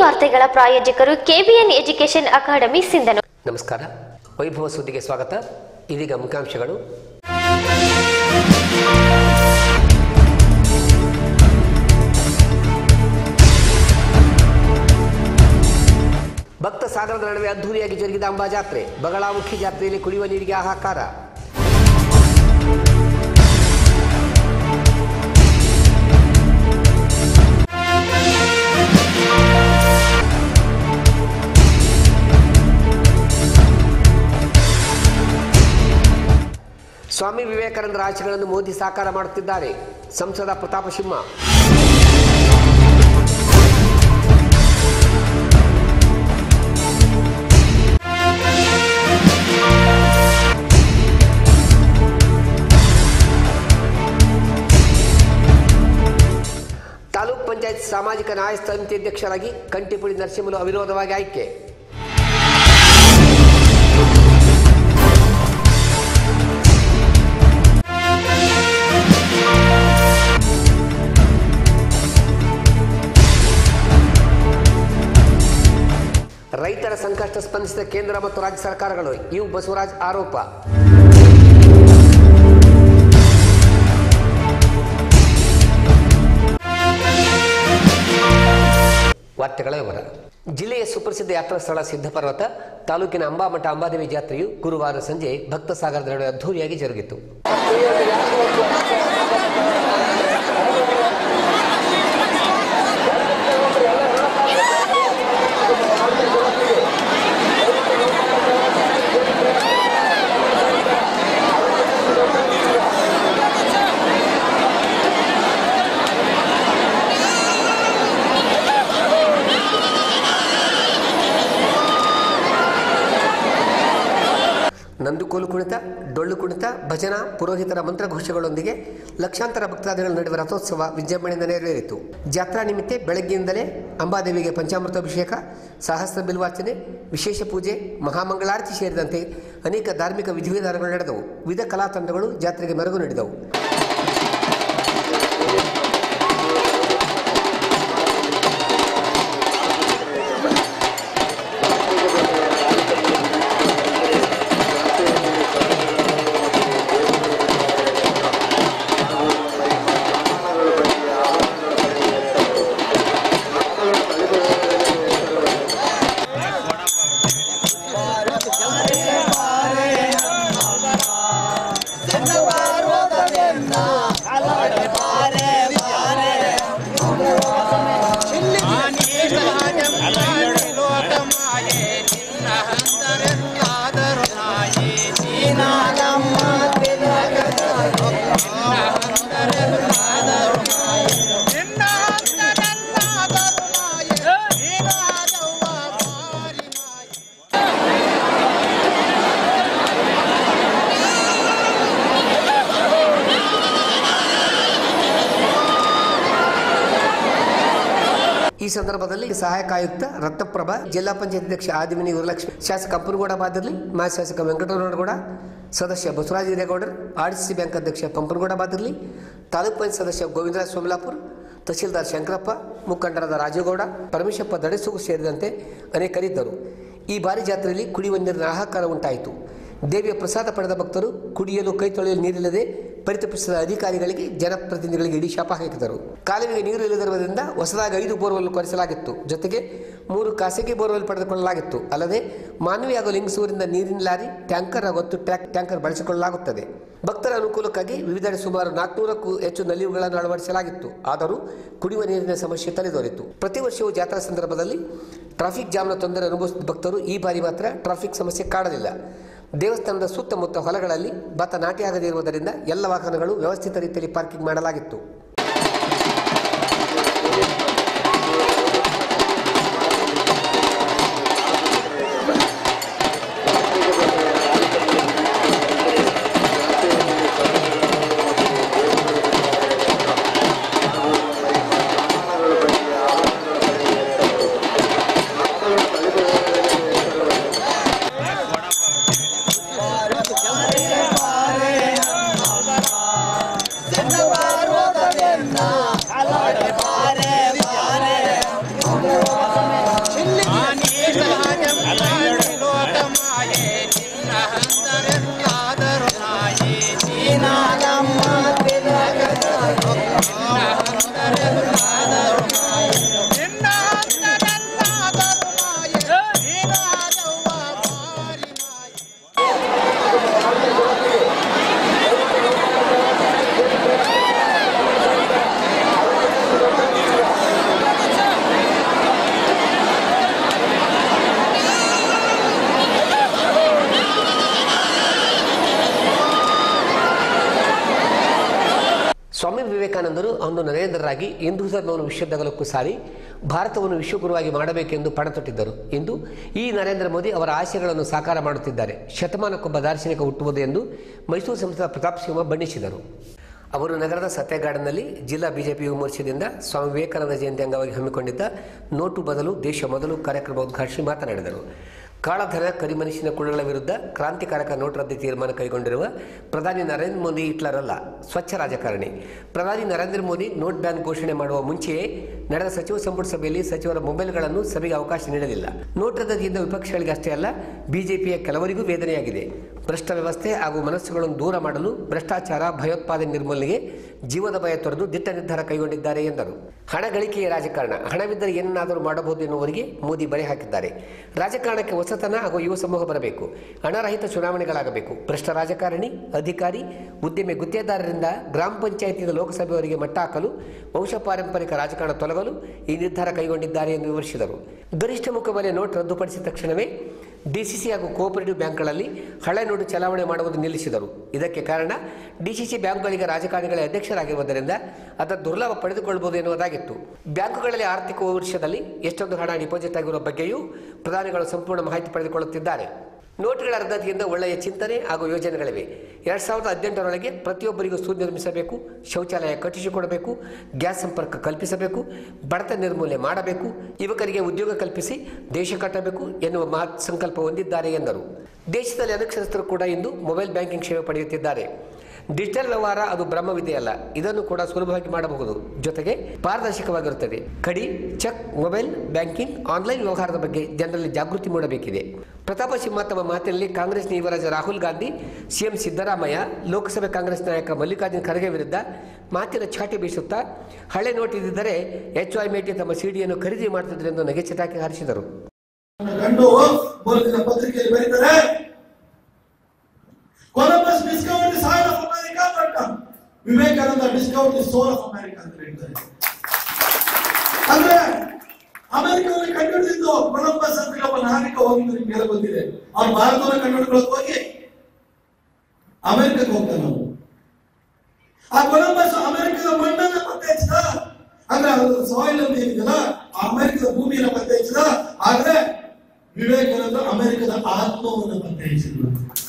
ವಾರ್ತೆಗಳ ಪ್ರಾಯೋಜಕರು KBN education academy Sindhanur ನಮಸ್ಕಾರ ವೈಭವ ಸುದ್ದಿಗೆ ಸ್ವಾಗತ ಇದೀಗ ಮುಖ್ಯಾಂಶಗಳು ಭಕ್ತ ಸಾಗರದ ನಡುವೆ ಅದ್ದೂರಿಯಾಗಿ ಜರುಗಿದ ಅಂಬಾ ಜಾತ್ರೆ ಬಗಳಾಮುಖಿ ಜಾತ್ರೆಯಲ್ಲಿ ಕುಡಿಯುವ ನೀರಿಗೆ ಹಾಹಾಕಾರ ಸ್ವಾಮಿ ವಿವೇಕಾನಂದರ ಆಶೆಗಳನ್ನು ಮೋದಿ ಸಾಕಾರ ಮಾಡುತ್ತಿದ್ದಾರೆ ಸಂಸದ ಪ್ರತಾಪ ಸಿಂಹ ತಾಲೂಕ್ ಪಂಚಾಯತ್ ಸಾಮಾಜಿಕ ನ್ಯಾಯ ಸಮಿತಿ ಅಧ್ಯಕ್ಷರಾಗಿ ಕಂಟಿಪುಡಿ ನರಸಿಂಹಲು ಅವಿರೋಧವಾಗಿ ಆಯ್ಕೆ ರೈತರ ಸಂಕಷ್ಟ ಸ್ಪಂದಿಸಿದ ಕೇಂದ್ರ ಮತ್ತು ರಾಜ್ಯ ಸರ್ಕಾರಗಳು ಯು ಬಸವರಾಜ್ ಆರೋಪ ವಾರ್ತೆಗಳ ವಿವರ ಜಿಲ್ಲೆಯ ಸುಪ್ರಸಿದ್ಧ ಯಾತ್ರಾ ಸ್ಥಳ ಸಿದ್ಧಪರ್ವತ ತಾಲೂಕಿನ ಅಂಬಾಮಠ ಅಂಬಾದೇವಿ ಜಾತ್ರೆಯು ಗುರುವಾರ ಸಂಜೆ ಭಕ್ತ ಸಾಗರದ ನಡುವೆ ಅದ್ದೂರಿಯಾಗಿ ಜರುಗಿತು ನಂದುಕೋಲು ಕುಣಿತ ಡೊಳ್ಳು ಕುಣಿತ ಭಜನಾ ಪುರೋಹಿತರ ಮಂತ್ರಘೋಷಗಳೊಂದಿಗೆ ಲಕ್ಷಾಂತರ ಭಕ್ತಾದಿಗಳ ನಡುವೆ ರಥೋತ್ಸವ ವಿಜೃಂಭಣೆಯಿಂದ ನೆರವೇರಿತು ಜಾತ್ರಾ ನಿಮಿತ್ತ ಬೆಳಗ್ಗೆಯಿಂದಲೇ ಅಂಬಾದೇವಿಗೆ ಪಂಚಾಮೃತಾಭಿಷೇಕ ಸಹಸ್ರ ಬಿಲ್ವಾರ್ಚನೆ ವಿಶೇಷ ಪೂಜೆ ಮಹಾಮಂಗಳಾರತಿ ಸೇರಿದಂತೆ ಅನೇಕ ಧಾರ್ಮಿಕ ವಿಧಿವಿಧಾನಗಳು ನಡೆದವು ವಿವಿಧ ಕಲಾ ತಂಡಗಳು ಜಾತ್ರೆಗೆ ಮೆರುಗು ನೀಡಿದವು ಈ ಸಂದರ್ಭದಲ್ಲಿ ಸಹಾಯಕ ಆಯುಕ್ತ ರತ್ನಪ್ರಭಾ ಜಿಲ್ಲಾ ಪಂಚಾಯತ್ ಅಧ್ಯಕ್ಷ ಆದಿಮಿನಿ ಗುರುಲಕ್ಷ್ಮಿ ಶಾಸಕ ಅಪ್ಪನಗೌಡ ಬಾದರ್ಲಿ ಮಾಜಿ ಶಾಸಕ ವೆಂಕಟರಮಣಗೌಡ ಸದಸ್ಯ Basavaraja Hiregoudar R C bank ಅಧ್ಯಕ್ಷ ಪಂಪನಗೌಡ ಬಾದರ್ಲಿ ತಾಲೂಕ್ ಪಂಚಾಯತ್ ಸದಸ್ಯ ಗೋವಿಂದರಾಜ ಸೋಮಲಾಪುರ್ ತಹಸೀಲ್ದಾರ್ ಶಂಕರಪ್ಪ ಮುಖಂಡರಾದ ರಾಜೇಗೌಡ ಪರಮೇಶಪ್ಪ ದಡಸುಗು ಸೇರಿದಂತೆ ಅನೇಕರಿದ್ದರು ಈ ಬಾರಿ ಜಾತ್ರೆಯಲ್ಲಿ ಕುಡಿಯುವ ನೀರಿನ ಹಾಹಾಕಾರ ಉಂಟಾಯಿತು ದೇವಿಯ ಪ್ರಸಾದ ಪಡೆದ ಭಕ್ತರು ಕುಡಿಯಲು ಕೈ ತೊಳೆಯಲು ನೀರಿಲ್ಲದೆ ಪರಿತಪಿಸಿದ ಅಧಿಕಾರಿಗಳಿಗೆ ಜನಪ್ರತಿನಿಧಿಗಳಿಗೆ ಇಡೀ ಶಾಪ ಹಾಕಿದರು ಕಾಲುವೆಗೆ ನೀರು ಇಲ್ಲದಿರುವುದರಿಂದ ಹೊಸದಾಗಿ ಐದು ಬೋರ್ವೆಲ್ ಕೊರೆಸಲಾಗಿತ್ತು ಜೊತೆಗೆ ಮೂರು ಖಾಸಗಿ ಬೋರ್ವೆಲ್ ಪಡೆದುಕೊಳ್ಳಲಾಗಿತ್ತು ಅಲ್ಲದೆ ಮಾನವಿ ಹಾಗೂ ಲಿಂಗಸೂರಿಂದ ನೀರಿನ ಲಾರಿ ಟ್ಯಾಂಕರ್ ಹಾಗೂ ಹತ್ತು ಟ್ರ್ಯಾಕ್ ಟ್ಯಾಂಕರ್ ಬಳಸಿಕೊಳ್ಳಲಾಗುತ್ತದೆ ಭಕ್ತರ ಅನುಕೂಲಕ್ಕಾಗಿ ವಿವಿಧೆಡೆ ಸುಮಾರು ನಾಲ್ಕುನೂರಕ್ಕೂ ಹೆಚ್ಚು ನಲಿವುಗಳನ್ನು ಅಳವಡಿಸಲಾಗಿತ್ತು ಆದರೂ ಕುಡಿಯುವ ನೀರಿನ ಸಮಸ್ಯೆ ತಲೆದೋರಿತು ಪ್ರತಿ ವರ್ಷವೂ ಜಾತ್ರಾ ಸಂದರ್ಭದಲ್ಲಿ ಟ್ರಾಫಿಕ್ ಜಾಮ್ನ ತೊಂದರೆ ಅನುಭವಿಸಿದ ಭಕ್ತರು ಈ ಬಾರಿ ಮಾತ್ರ ಟ್ರಾಫಿಕ್ ಸಮಸ್ಯೆ ಕಾಡಲಿಲ್ಲ ದೇವಸ್ಥಾನದ ಸುತ್ತಮುತ್ತ ಹೊಲಗಳಲ್ಲಿ ಭತ್ತ ನಾಟಿಯಾಗದಿರುವುದರಿಂದ ಎಲ್ಲ ವಾಹನಗಳು ವ್ಯವಸ್ಥಿತ ರೀತಿಯಲ್ಲಿ ಪಾರ್ಕಿಂಗ್ ಮಾಡಲಾಗಿತ್ತು ಚಂದ್ರಬಾರೋದನೆ ಅಂದು ನರೇಂದ್ರರಾಗಿ ಹಿಂದೂ ಧರ್ಮವನ್ನು ವಿಶ್ವದಗಲಕ್ಕೂ ಸಾರಿ ಭಾರತವನ್ನು ವಿಶ್ವಗುರುವಾಗಿ ಮಾಡಬೇಕೆಂದು ಪಣ ತೊಟ್ಟಿದ್ದರು ಇಂದು ಈ ನರೇಂದ್ರ ಮೋದಿ ಅವರ ಆಶಯಗಳನ್ನು ಸಾಕಾರ ಮಾಡುತ್ತಿದ್ದಾರೆ ಶತಮಾನಕ್ಕೊಬ್ಬ ದಾರ್ಶನಿಕ ಹುಟ್ಟುವುದು ಎಂದು ಮೈಸೂರು ಸಂಸದ ಪ್ರತಾಪ್ ಸಿಂಹ ಬಣ್ಣಿಸಿದರು ಅವರು ನಗರದ ಸತ್ಯಗಾರ್ಡನ್ನಲ್ಲಿ ಜಿಲ್ಲಾ ಬಿಜೆಪಿ ಯುವ ಮೋರ್ಚಾದಿಂದ ಸ್ವಾಮಿ ವಿವೇಕಾನಂದ ಜಯಂತಿ ಅಂಗವಾಗಿ ಹಮ್ಮಿಕೊಂಡಿದ್ದ ನೋಟು ಬದಲು ದೇಶ ಮೊದಲು ಕಾರ್ಯಕ್ರಮ ಉದ್ಘಾಟಿಸಿ ಮಾತನಾಡಿದರು ಕಾಳಧನ ಕರಿಮನುಷ್ಯನ ಕುಳಗಳ ವಿರುದ್ಧ ಕ್ರಾಂತಿಕಾರಕ ನೋಟ್ ರದ್ದು ತೀರ್ಮಾನ ಕೈಗೊಂಡಿರುವ ಪ್ರಧಾನಿ ನರೇಂದ್ರ ಮೋದಿ ಹಿಟ್ಲರಲ್ಲ ಸ್ವಚ್ಛ ರಾಜಕಾರಣಿ ಪ್ರಧಾನಿ ನರೇಂದ್ರ ಮೋದಿ ನೋಟ್ ಬ್ಯಾನ್ ಘೋಷಣೆ ಮಾಡುವ ಮುಂಚೆಯೇ ನಡೆದ ಸಚಿವ ಸಂಪುಟ ಸಭೆಯಲ್ಲಿ ಸಚಿವರ ಮೊಬೈಲ್ಗಳನ್ನು ಸಭೆಗೆ ಅವಕಾಶ ನೀಡಲಿಲ್ಲ ನೋಟ್ ರದ್ದತಿಯಿಂದ ವಿಪಕ್ಷಗಳಿಗೆ ಅಷ್ಟೇ ಅಲ್ಲ ಬಿಜೆಪಿಯ ಕೆಲವರಿಗೂ ವೇದನೆಯಾಗಿದೆ ಭ್ರಷ್ಟ ವ್ಯವಸ್ಥೆ ಹಾಗೂ ಮನಸ್ಸುಗಳನ್ನು ದೂರ ಮಾಡಲು ಭ್ರಷ್ಟಾಚಾರ ಭಯೋತ್ಪಾದನೆ ನಿರ್ಮೂಲನೆಗೆ ಜೀವದ ಭಯ ತೊರೆದು ದಿಟ್ಟ ನಿರ್ಧಾರ ಕೈಗೊಂಡಿದ್ದಾರೆ ಎಂದರು ಹಣ ಗಳಿಕೆಯ ರಾಜಕಾರಣ ಹಣವಿದ್ದರೆ ಏನನ್ನಾದರೂ ಮಾಡಬಹುದು ಎನ್ನುವರಿಗೆ ಮೋದಿ ಬರೆ ಹಾಕಿದ್ದಾರೆ ರಾಜಕಾರಣಕ್ಕೆ ಹೊಸತನ ಹಾಗೂ ಯುವ ಸಮೂಹ ಬರಬೇಕು ಹಣರಹಿತ ಚುನಾವಣೆಗಳಾಗಬೇಕು ಭ್ರಷ್ಟ ರಾಜಕಾರಣಿ ಅಧಿಕಾರಿ ಉದ್ಯಮಿ ಗುತ್ತೇದಾರರಿಂದ ಗ್ರಾಮ ಪಂಚಾಯತಿಯಿಂದ ಲೋಕಸಭೆಯವರಿಗೆ ಮಟ್ಟ ಹಾಕಲು ವಂಶ ಪಾರಂಪರಿಕ ರಾಜಕಾರಣ ತೊಲಗಲು ಈ ನಿರ್ಧಾರ ಕೈಗೊಂಡಿದ್ದಾರೆ ಎಂದು ವಿವರಿಸಿದರು ಗರಿಷ್ಠ ಮುಖಬೆಲೆ ನೋಟ್ ರದ್ದುಪಡಿಸಿದ ತಕ್ಷಣವೇ ಡಿಸಿಸಿ ಹಾಗೂ ಕೋಆಪರೇಟಿವ್ ಬ್ಯಾಂಕ್ಗಳಲ್ಲಿ ಹಳೆ ನೋಟು ಚಲಾವಣೆ ಮಾಡುವುದು ನಿಲ್ಲಿಸಿದರು ಇದಕ್ಕೆ ಕಾರಣ ಡಿಸಿಸಿ ಬ್ಯಾಂಕ್ಗಳಿಗೆ ರಾಜಕಾರಣಿಗಳೇ ಅಧ್ಯಕ್ಷರಾಗಿರುವುದರಿಂದ ಅದರ ದುರ್ಲಾಭ ಪಡೆದುಕೊಳ್ಳಬಹುದು ಎನ್ನುವುದಾಗಿತ್ತು ಬ್ಯಾಂಕುಗಳಲ್ಲಿ ಆರ್ಥಿಕ ವರ್ಷದಲ್ಲಿ ಎಷ್ಟೊಂದು ಹಣ ಡಿಪಾಸಿಟ್ ಆಗಿರುವ ಬಗ್ಗೆಯೂ ಪ್ರಧಾನಿಗಳು ಸಂಪೂರ್ಣ ಮಾಹಿತಿ ಪಡೆದುಕೊಳ್ಳುತ್ತಿದ್ದಾರೆ ನೋಟುಗಳ ರದ್ದತಿಯಿಂದ ಒಳ್ಳೆಯ ಚಿಂತನೆ ಹಾಗೂ ಯೋಜನೆಗಳಿವೆ ಎರಡು ಸಾವಿರದ ಹದಿನೆಂಟರೊಳಗೆ ಪ್ರತಿಯೊಬ್ಬರಿಗೂ ಸೂರು ನಿರ್ಮಿಸಬೇಕು ಶೌಚಾಲಯ ಕಟ್ಟಿಸಿಕೊಡಬೇಕು ಗ್ಯಾಸ್ ಸಂಪರ್ಕ ಕಲ್ಪಿಸಬೇಕು ಬಡತನ ನಿರ್ಮೂಲನೆ ಮಾಡಬೇಕು ಯುವಕರಿಗೆ ಉದ್ಯೋಗ ಕಲ್ಪಿಸಿ ದೇಶ ಕಟ್ಟಬೇಕು ಎನ್ನುವ ಮಹತ್ ಸಂಕಲ್ಪ ಹೊಂದಿದ್ದಾರೆ ಎಂದರು ದೇಶದಲ್ಲಿ ಅನಕ್ಷರಸ್ಥರು ಕೂಡ ಇಂದು ಮೊಬೈಲ್ ಬ್ಯಾಂಕಿಂಗ್ ಸೇವೆ ಪಡೆಯುತ್ತಿದ್ದಾರೆ ಡಿಜಿಟಲ್ ವ್ಯವಹಾರ ಅದು ಬ್ರಹ್ಮವಿದೆಯಲ್ಲ ಇದನ್ನು ಕೂಡ ಸುಲಭವಾಗಿ ಮಾಡಬಹುದು ಜೊತೆಗೆ ಪಾರದರ್ಶಕವಾಗಿರುತ್ತದೆ ಕಡಿ ಚೆಕ್ ಮೊಬೈಲ್ ಬ್ಯಾಂಕಿಂಗ್ ಆನ್ಲೈನ್ ವ್ಯವಹಾರದ ಬಗ್ಗೆ ಜನರಲ್ಲಿ ಜಾಗೃತಿ ಮೂಡಬೇಕಿದೆ ಪ್ರತಾಪ ಸಿಂಹ ತಮ್ಮ ಮಾತಿನಲ್ಲಿ ಕಾಂಗ್ರೆಸ್ನ ಯುವರಾಜ ರಾಹುಲ್ ಗಾಂಧಿ ಸಿಎಂ ಸಿದ್ದರಾಮಯ್ಯ ಲೋಕಸಭೆ ಕಾಂಗ್ರೆಸ್ ನಾಯಕ ಮಲ್ಲಿಕಾರ್ಜುನ ಖರ್ಗೆ ವಿರುದ್ಧ ಮಾತಿನ ಚಾಟಿ ಬೀಸುತ್ತಾ ಹಳೆ ನೋಟ್ ಇದ್ದಿದ್ದರೆ ಎಚ್ ವೈ ಮೇಟಿ ತಮ್ಮ ಸಿಡಿಯನ್ನು ಖರೀದಿ ಮಾಡುತ್ತಿದ್ದರು ಎಂದು ನಗೆ ಚಟಾಕಿ ಹಾರಿಸಿದರು ಕಂಡು ಮೂಲಕ ಪತ್ರಿಕೆಯಲ್ಲಿ ಬರೀತಾರೆ Columbus discover the soil of America but Vivekananda discover the soul of America ಅಂತ ಹೇಳ್ತಾರೆ ಅಂದ್ರೆ ಅಮೆರಿಕದಲ್ಲಿ ಕಂಡುಹಿಡಿದಿದ್ದು ಕೊಲಂಬಸ್ ಅಂತ ಒಬ್ಬ ನಾಗರಿಕ ಹೋಗಿದ್ದು ನಿಮ್ಗೆ ಎಲ್ಲ ಗೊತ್ತಿದೆ ಅವ್ನು ಭಾರತವನ್ನು ಕಂಡುಹಿಡ್ಕೊಳ್ಳೋಕೆ ಹೋಗಿ ಅಮೆರಿಕಕ್ಕೆ ಹೋಗ್ತಾನೆ ಅವನು ಆ ಕೊಲಂಬಸ್ ಅಮೆರಿಕದ ಮಣ್ಣನ್ನ ಪತ್ತೆ ಹಚ್ಚಿದ ಅಂದ್ರೆ ಸಾಯಿಲ್ ಅಂತ ಏನಿದೆಯಲ್ಲ ಆ ಅಮೆರಿಕದ ಭೂಮಿಯನ್ನ ಪತ್ತೆ ಹಚ್ಚಿದ ಆದ್ರೆ ವಿವೇಕಾನಂದ ಅಮೆರಿಕದ ಆತ್ಮವನ್ನು ಪತ್ತೆ ಹಚ್ಚಿದ್ರು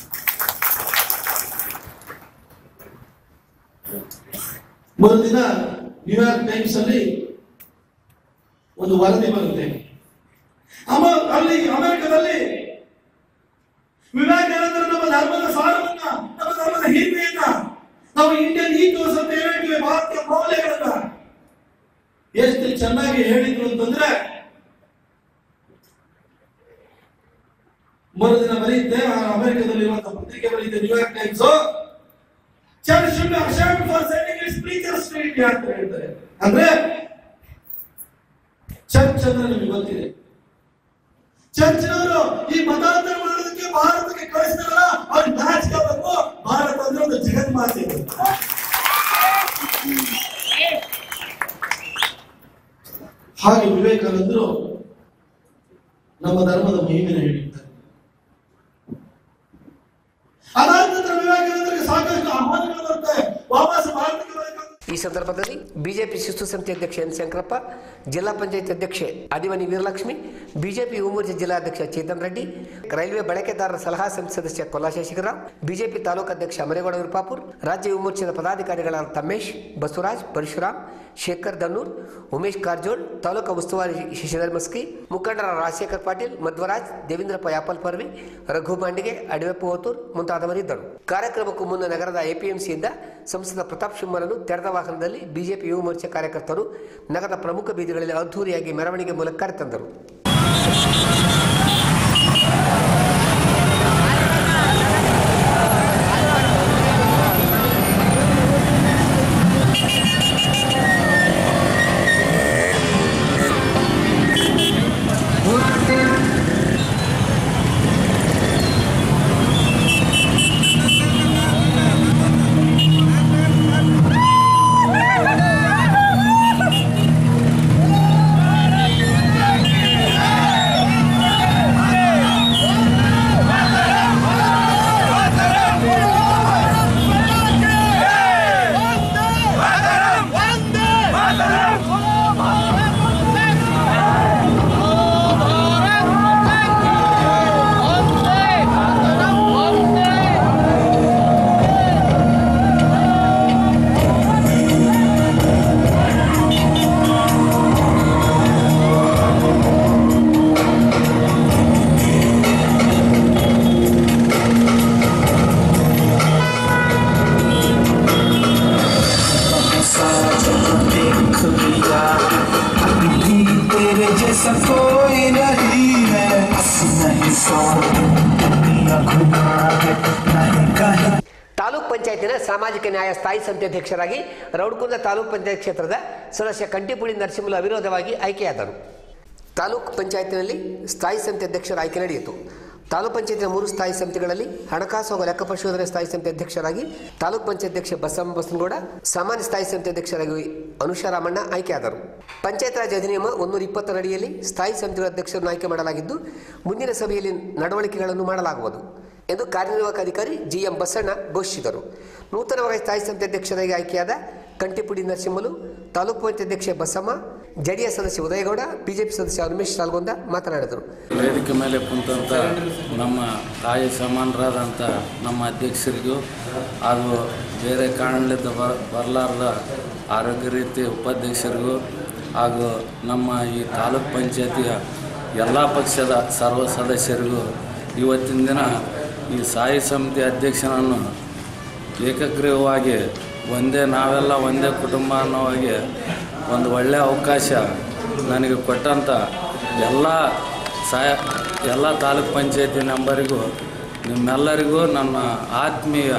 ಮುಂದಿನ ನ್ಯೂಯಾರ್ಕ್ ಟೈಮ್ಸ್ ಅಲ್ಲಿ ಒಂದು ವರದಿ ಬರುತ್ತೆ ಅಮ ಅಲ್ಲಿ ಅಮೆರಿಕದಲ್ಲಿ ವಿವೇಕಾನಂದರು ನಮ್ಮ ಧರ್ಮದ ಸಾರವನ್ನ ನಮ್ಮ ಧರ್ಮದ ಹಿರಿಮೆಯನ್ನ ನಾವು ಇಂಡಿಯನ್ ಈಥೋಸ್ ಅಂತ ಏನ್ ಹೇಳ್ತೀವಿ ಭಾರತೀಯ ಮೌಲ್ಯಗಳನ್ನ ಎಷ್ಟು ಚೆನ್ನಾಗಿ ಹೇಳಿದ್ರು ಅಂತಂದ್ರೆ ಮರುದಿನ ಬರೀತೆ ಆ ಅಮೆರಿಕದಲ್ಲಿರುವಂತಹ ಪತ್ರಿಕೆ ಬರೀತೆ New York Times church should be ashamed for sending its preachers to India ಅಂತ ಹೇಳ್ತಾರೆ ಅಂದ್ರೆ ಚರ್ಚ್ ಅಂದ್ರೆ ನಿಮಗೆ ಗೊತ್ತಿದೆ ಚರ್ಚ್ನವರು ಈ ಮತಾಂತರ ಮಾಡೋದಕ್ಕೆ ಭಾರತಕ್ಕೆ ಕಳಿಸ್ತಾರಲ್ಲ ಅವ್ರು ನಾಚಿಕೋಬೇಕು ಭಾರತ ಅಂದ್ರೆ ಒಂದು ಜಗನ್ಮಾತೆ ಹಾಗೆ ವಿವೇಕಾನಂದರು ನಮ್ಮ ಧರ್ಮದ ಮಹಿಮೆನ ಹೇಳಿದ್ದಾರೆ ಅದಾದ ನಂತರ ವಿವೇಕಾನಂದರಿಗೆ ಸಾಕಷ್ಟು ಆಹ್ವಾನಗಳು ಬರ್ತವೆ ವಾಪಸ್ ಭಾರತಕ್ಕೆ ಬರಬೇಕು ಈ ಸಂದರ್ಭದಲ್ಲಿ ಬಿಜೆಪಿ ಶಿಸ್ತು ಸಮಿತಿ ಅಧ್ಯಕ್ಷ ಎನ್ ಶಂಕರಪ್ಪ ಜಿಲ್ಲಾ ಪಂಚಾಯತ್ ಅಧ್ಯಕ್ಷೆ ಆದಿವಾನಿ ವೀರಲಕ್ಷ್ಮಿ ಬಿಜೆಪಿ ಯುವ ಮೋರ್ಚಾ ಜಿಲ್ಲಾಧ್ಯಕ್ಷ ಚೇತನ್ ರೆಡ್ಡಿ ರೈಲ್ವೆ ಬಳಕೆದಾರರ ಸಲಹಾ ಸಮಿತಿ ಸದಸ್ಯ ಕೊಲ್ಲಾ ಶಶಿಕರಾವ್ ಬಿಜೆಪಿ ತಾಲೂಕು ಅಧ್ಯಕ್ಷ ಅಮರೇಗೌಡ ವಿರುಪಾಪುರ್ ರಾಜ್ಯ ಯುವ ಮೋರ್ಚಾದ ಪದಾಧಿಕಾರಿಗಳಾದ ತಮ್ಮೇಶ್ ಬಸವರಾಜ್ ಪರಶುರಾಮ್ ಶೇಖರ್ ದನ್ನೂರ್ ಉಮೇಶ್ ಕಾರಜೋಳ್ ತಾಲೂಕು ಉಸ್ತುವಾರಿ ಶಶಿಧರ್ ಮಸ್ಕಿ ಮುಖಂಡರ ರಾಜಶೇಖರ್ ಪಾಟೀಲ್ ಮಧ್ವರಾಜ್ ದೇವೇಂದ್ರಪ್ಪ ಯಾಪಲ್ ಪರ್ವಿ ರಘು ಮಾಂಡಿಗೆ ಅಡಿವೆಪ್ಪ ಹೋತೂರ್ ಮುಂತಾದವರಿದ್ದರು ಕಾರ್ಯಕ್ರಮಕ್ಕೂ ಮುನ್ನ ನಗರದ ಎಪಿಎಂಸಿಯಿಂದ ಸಂಸದ ಪ್ರತಾಪ್ ಸಿಂಹರನ್ನು ತೆರೆದ ವಾಹನದಲ್ಲಿ ಬಿಜೆಪಿ ಯುವ ಮೋರ್ಚಾ ಕಾರ್ಯಕರ್ತರು ನಗರದ ಪ್ರಮುಖ ಬೀದಿಗಳಲ್ಲಿ ಅದ್ದೂರಿಯಾಗಿ ಮೆರವಣಿಗೆ ಮೂಲಕ ಕರೆತಂದರು Hey! ಪಂಚಾಯತಿನ ಸಾಮಾಜಿಕ ನ್ಯಾಯ ಸ್ಥಾಯಿ ಸಮಿತಿ ಅಧ್ಯಕ್ಷರಾಗಿ ರೌಡ್ಕುಂದ ತಾಲೂಕು ಪಂಚಾಯತ್ ಕ್ಷೇತ್ರದ ಸದಸ್ಯ ಕಂಟಿಪುಳಿ ನರಸಿಂಹಲು ಅವಿರೋಧವಾಗಿ ಆಯ್ಕೆಯಾದರು ತಾಲೂಕು ಪಂಚಾಯತಿನಲ್ಲಿ ಸ್ಥಾಯಿ ಸಮಿತಿ ಅಧ್ಯಕ್ಷರ ಆಯ್ಕೆ ನಡೆಯಿತು ತಾಲೂಕು ಪಂಚಾಯತಿನ ಮೂರು ಸ್ಥಾಯಿ ಸಮಿತಿಗಳಲ್ಲಿ ಹಣಕಾಸು ಹಾಗೂ ಲೆಕ್ಕ ಪರಿಶೋಧನೆ ಸ್ಥಾಯಿ ಸಮಿತಿ ಅಧ್ಯಕ್ಷರಾಗಿ ತಾಲೂಕು ಪಂಚಾಯತ್ ಅಧ್ಯಕ್ಷ ಬಸಮ್ಮ ಬಸನಗೌಡ ಸಾಮಾನ್ಯ ಸ್ಥಾಯಿ ಸಮಿತಿ ಅಧ್ಯಕ್ಷರಾಗಿ ಅನುಷಾ ರಾಮಣ್ಣ ಆಯ್ಕೆಯಾದರು ಪಂಚಾಯತ್ ರಾಜ್ ಅಧಿನಿಯಮ ಒಂದೂರ ಇಪ್ಪತ್ತರ ಅಡಿಯಲ್ಲಿ ಸ್ಥಾಯಿ ಸಮಿತಿಗಳ ಅಧ್ಯಕ್ಷರನ್ನು ಆಯ್ಕೆ ಮಾಡಲಾಗಿದ್ದು ಮುಂದಿನ ಸಭೆಯಲ್ಲಿ ನಡವಳಿಕೆಗಳನ್ನು ಮಾಡಲಾಗುವುದು ಎಂದು ಕಾರ್ಯನಿರ್ವಾಹಕ ಅಧಿಕಾರಿ ಜಿ ಎಂ ಬಸಣ್ಣ ಘೋಷಿಸಿದರು ನೂತನವಾಗಿ ಸ್ಥಾಯಿ ಸಮಿತಿ ಅಧ್ಯಕ್ಷರಾಗಿ ಆಯ್ಕೆಯಾದ ಕಂಟಿಪುಡಿ ನರಸಿಂಹಲು ತಾಲೂಕು ಪಂಚಾಯತ್ ಅಧ್ಯಕ್ಷೆ ಬಸಮ್ಮ ಜೆಡಿಎಸ್ ಸದಸ್ಯ ಉದಯಗೌಡ ಬಿಜೆಪಿ ಸದಸ್ಯ ಉಮೇಶ್ ಸಾಲ್ಗೊಂದ ಮಾತನಾಡಿದರು ವೇದಿಕೆ ಮೇಲೆ ಕುಂತಂಥ ನಮ್ಮ ತಾಯಿ ಸಮಾನರಾದಂಥ ನಮ್ಮ ಅಧ್ಯಕ್ಷರಿಗೂ ಹಾಗೂ ಬೇರೆ ಕಾರಣಲಿದ್ದ ಬರ ಬರಲಾರ್ದ ಆರೋಗ್ಯ ರೀತಿ ಉಪಾಧ್ಯಕ್ಷರಿಗೂ ಹಾಗೂ ನಮ್ಮ ಈ ತಾಲೂಕ್ ಪಂಚಾಯತಿಯ ಎಲ್ಲ ಪಕ್ಷದ ಸರ್ವ ಸದಸ್ಯರಿಗೂ ಇವತ್ತಿನ ದಿನ ಈ ಸಾಯಿ ಸಮಿತಿ ಅಧ್ಯಕ್ಷನನ್ನು ಏಕಗ್ರೀವವಾಗಿ ಒಂದೇ ನಾವೆಲ್ಲ ಒಂದೇ ಕುಟುಂಬ ಅನ್ನೋ ಹಾಗೆ ಒಂದು ಒಳ್ಳೆಯ ಅವಕಾಶ ನನಗೆ ಕೊಟ್ಟಂಥ ಎಲ್ಲ ಸಹಾಯ ಎಲ್ಲ ತಾಲೂಕ್ ಪಂಚಾಯತಿ ಮೆಂಬರಿಗೂ ನಿಮ್ಮೆಲ್ಲರಿಗೂ ನನ್ನ ಆತ್ಮೀಯ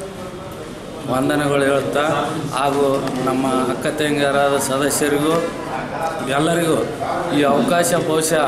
ವಂದನೆಗಳು ಹೇಳ್ತಾ ಹಾಗೂ ನಮ್ಮ ಅಕ್ಕ ತಂಗಿಯರಾದ ಸದಸ್ಯರಿಗೂ ಎಲ್ಲರಿಗೂ ಈ ಅವಕಾಶ ಬಹುಶಃ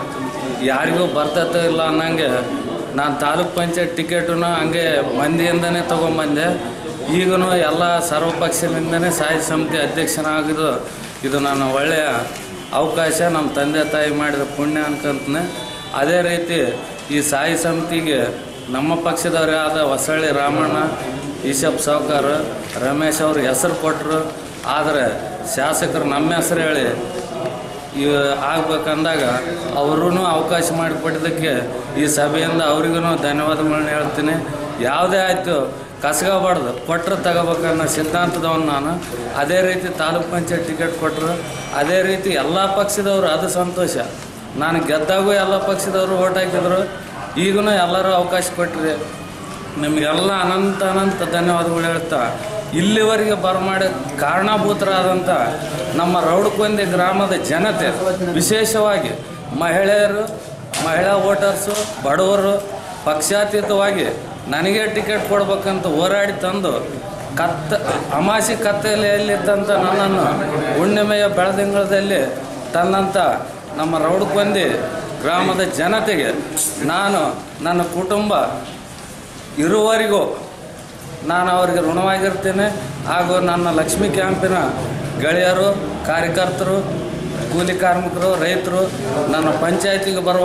ಯಾರಿಗೂ ಬರ್ತೈತೋ ಇಲ್ಲ ಅನ್ನಂಗೆ ನಾನು ತಾಲೂಕ್ ಪಂಚಾಯತ್ ಟಿಕೆಟನ್ನು ಹಂಗೆ ಮಂದಿಯಿಂದನೇ ತೊಗೊಂಬಂದೆ ಈಗೂ ಎಲ್ಲ ಸರ್ವಪಕ್ಷದಿಂದನೇ ಸಾಯಿ ಸಮಿತಿ ಅಧ್ಯಕ್ಷನಾಗಿದ್ದು ಇದು ನನ್ನ ಒಳ್ಳೆಯ ಅವಕಾಶ ನಮ್ಮ ತಂದೆ ತಾಯಿ ಮಾಡಿದ ಪುಣ್ಯ ಅನ್ಕೊಂತನೆ ಅದೇ ರೀತಿ ಈ ಸಾಯಿ ಸಮಿತಿಗೆ ನಮ್ಮ ಪಕ್ಷದವರೇ ಆದ ಹೊಸಳ್ಳಿ ರಾಮಣ್ಣ ಈಶಪ್ ಸಾವ್ಕಾರ ರಮೇಶ್ ಅವ್ರ ಹೆಸರು ಕೊಟ್ಟರು ಆದರೆ ಶಾಸಕರು ನಮ್ಮ ಹೆಸರು ಹೇಳಿ ಇವ ಆಗ್ಬೇಕಂದಾಗ ಅವ್ರೂ ಅವಕಾಶ ಮಾಡಿಕೊಟ್ಟಿದ್ದಕ್ಕೆ ಈ ಸಭೆಯಿಂದ ಅವ್ರಿಗೂ ಧನ್ಯವಾದಗಳನ್ನ ಹೇಳ್ತೀನಿ ಯಾವುದೇ ಆಯಿತು ಕಸ್ಕೋಬಾರ್ದು ಕೊಟ್ಟರೆ ತಗೋಬೇಕನ್ನೋ ಸಿದ್ಧಾಂತದವನು ನಾನು ಅದೇ ರೀತಿ ತಾಲೂಕ್ ಪಂಚಾಯತ್ ಟಿಕೆಟ್ ಕೊಟ್ಟರು ಅದೇ ರೀತಿ ಎಲ್ಲ ಪಕ್ಷದವರು ಅದು ಸಂತೋಷ ನಾನು ಗೆದ್ದಾಗೂ ಎಲ್ಲ ಪಕ್ಷದವರು ಓಟ್ ಹಾಕಿದ್ರು ಈಗೂ ಎಲ್ಲರೂ ಅವಕಾಶ ಕೊಟ್ಟರೆ ನಿಮಗೆಲ್ಲ ಅನಂತ ಅನಂತ ಧನ್ಯವಾದಗಳು ಹೇಳ್ತಾ ಇಲ್ಲಿವರೆಗೆ ಬರಮಾಡ ಕಾರಣಭೂತರಾದಂಥ ನಮ್ಮ ರೌಡಕೊಂದಿ ಗ್ರಾಮದ ಜನತೆ ವಿಶೇಷವಾಗಿ ಮಹಿಳೆಯರು ಮಹಿಳಾ ವೋಟರ್ಸು ಬಡವರು ಪಕ್ಷಾತೀತವಾಗಿ ನನಗೆ ಟಿಕೆಟ್ ಕೊಡ್ಬೇಕಂತ ಹೋರಾಡಿ ತಂದು ಕತ್ತ ಅಮಾಸಿ ಕತ್ತಲೆಯಲ್ಲಿದ್ದಂಥ ನನ್ನನ್ನು ಹುಣ್ಣಿಮೆಯ ಬೆಳದಿಂಗಳದಲ್ಲಿ ತನ್ನಂಥ ನಮ್ಮ ರೌಡಕೊಂದಿ ಗ್ರಾಮದ ಜನತೆಗೆ ನಾನು ನನ್ನ ಕುಟುಂಬ ಇರುವವರೆಗೂ ನಾನು ಅವರಿಗೆ ಋಣವಾಗಿರ್ತೇನೆ ಹಾಗೂ ನನ್ನ ಲಕ್ಷ್ಮೀ ಕ್ಯಾಂಪಿನ ಗೆಳೆಯರು ಕಾರ್ಯಕರ್ತರು ಕೂಲಿ ಕಾರ್ಮಿಕರು ರೈತರು ನನ್ನ ಪಂಚಾಯತಿಗೆ ಬರುವ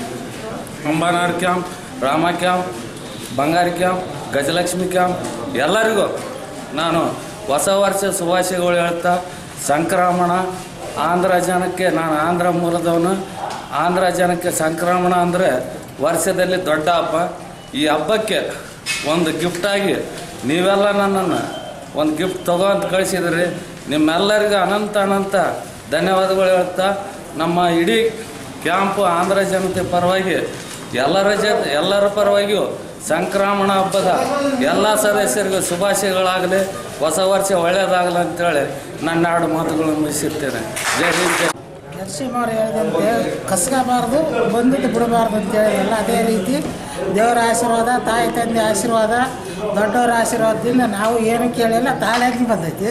Ambanar camp Rama camp Bangari camp Gajalakshmi camp ಎಲ್ಲರಿಗೂ ನಾನು ಹೊಸ ವರ್ಷ ಶುಭಾಶಯಗಳು ಹೇಳ್ತಾ ಸಂಕ್ರಮಣ ಆಂಧ್ರ ಜನಕ್ಕೆ ನಾನು ಆಂಧ್ರ ಮೂಲದವನು ಆಂಧ್ರ ಜನಕ್ಕೆ ಸಂಕ್ರಮಣ ಅಂದರೆ ವರ್ಷದಲ್ಲಿ ದೊಡ್ಡ ಹಬ್ಬ ಈ ಹಬ್ಬಕ್ಕೆ ಒಂದು ಗಿಫ್ಟಾಗಿ ನೀವೆಲ್ಲ ನನ್ನನ್ನು ಒಂದು ಗಿಫ್ಟ್ ತಗೋ ಅಂತ ಕಳಿಸಿದ್ರಿ ನಿಮ್ಮೆಲ್ಲರಿಗೂ ಅನಂತ ಅನಂತ ಧನ್ಯವಾದಗಳು ಹೇಳ್ತಾ ನಮ್ಮ ಇಡೀ ಕ್ಯಾಂಪು ಆಂಧ್ರ ಜನತೆ ಪರವಾಗಿ ಎಲ್ಲರ ಜೊತೆ ಎಲ್ಲರ ಪರವಾಗಿಯೂ ಸಂಕ್ರಮಣ ಹಬ್ಬದ ಎಲ್ಲ ಸದಸ್ಯರಿಗೂ ಶುಭಾಶಯಗಳಾಗಲಿ ಹೊಸ ವರ್ಷ ಒಳ್ಳೆಯದಾಗಲಿ ಅಂತೇಳಿ ನನ್ನ ಎರಡು ಮಾತುಗಳನ್ನು ಮುಗಿಸಿರ್ತೇನೆ ಜೈ ಹಿಂದ್ ಜೈ ನರಸಿಂಹವ್ರು ಹೇಳಿದಂತೆ ಕಸ್ಕೋಬಾರ್ದು ಬಂದದ್ದು ಬಿಡಬಾರ್ದು ಅಂತ ಹೇಳಿದ್ರಲ್ಲ ಅದೇ ರೀತಿ ದೇವರ ಆಶೀರ್ವಾದ ತಾಯಿ ತಂದೆ ಆಶೀರ್ವಾದ ದೊಡ್ಡವರ ಆಶೀರ್ವಾದದಿಂದ ನಾವು ಏನು ಕೇಳಿಲ್ಲ ತಾಲಾಗಿ ಬಂದೈತಿ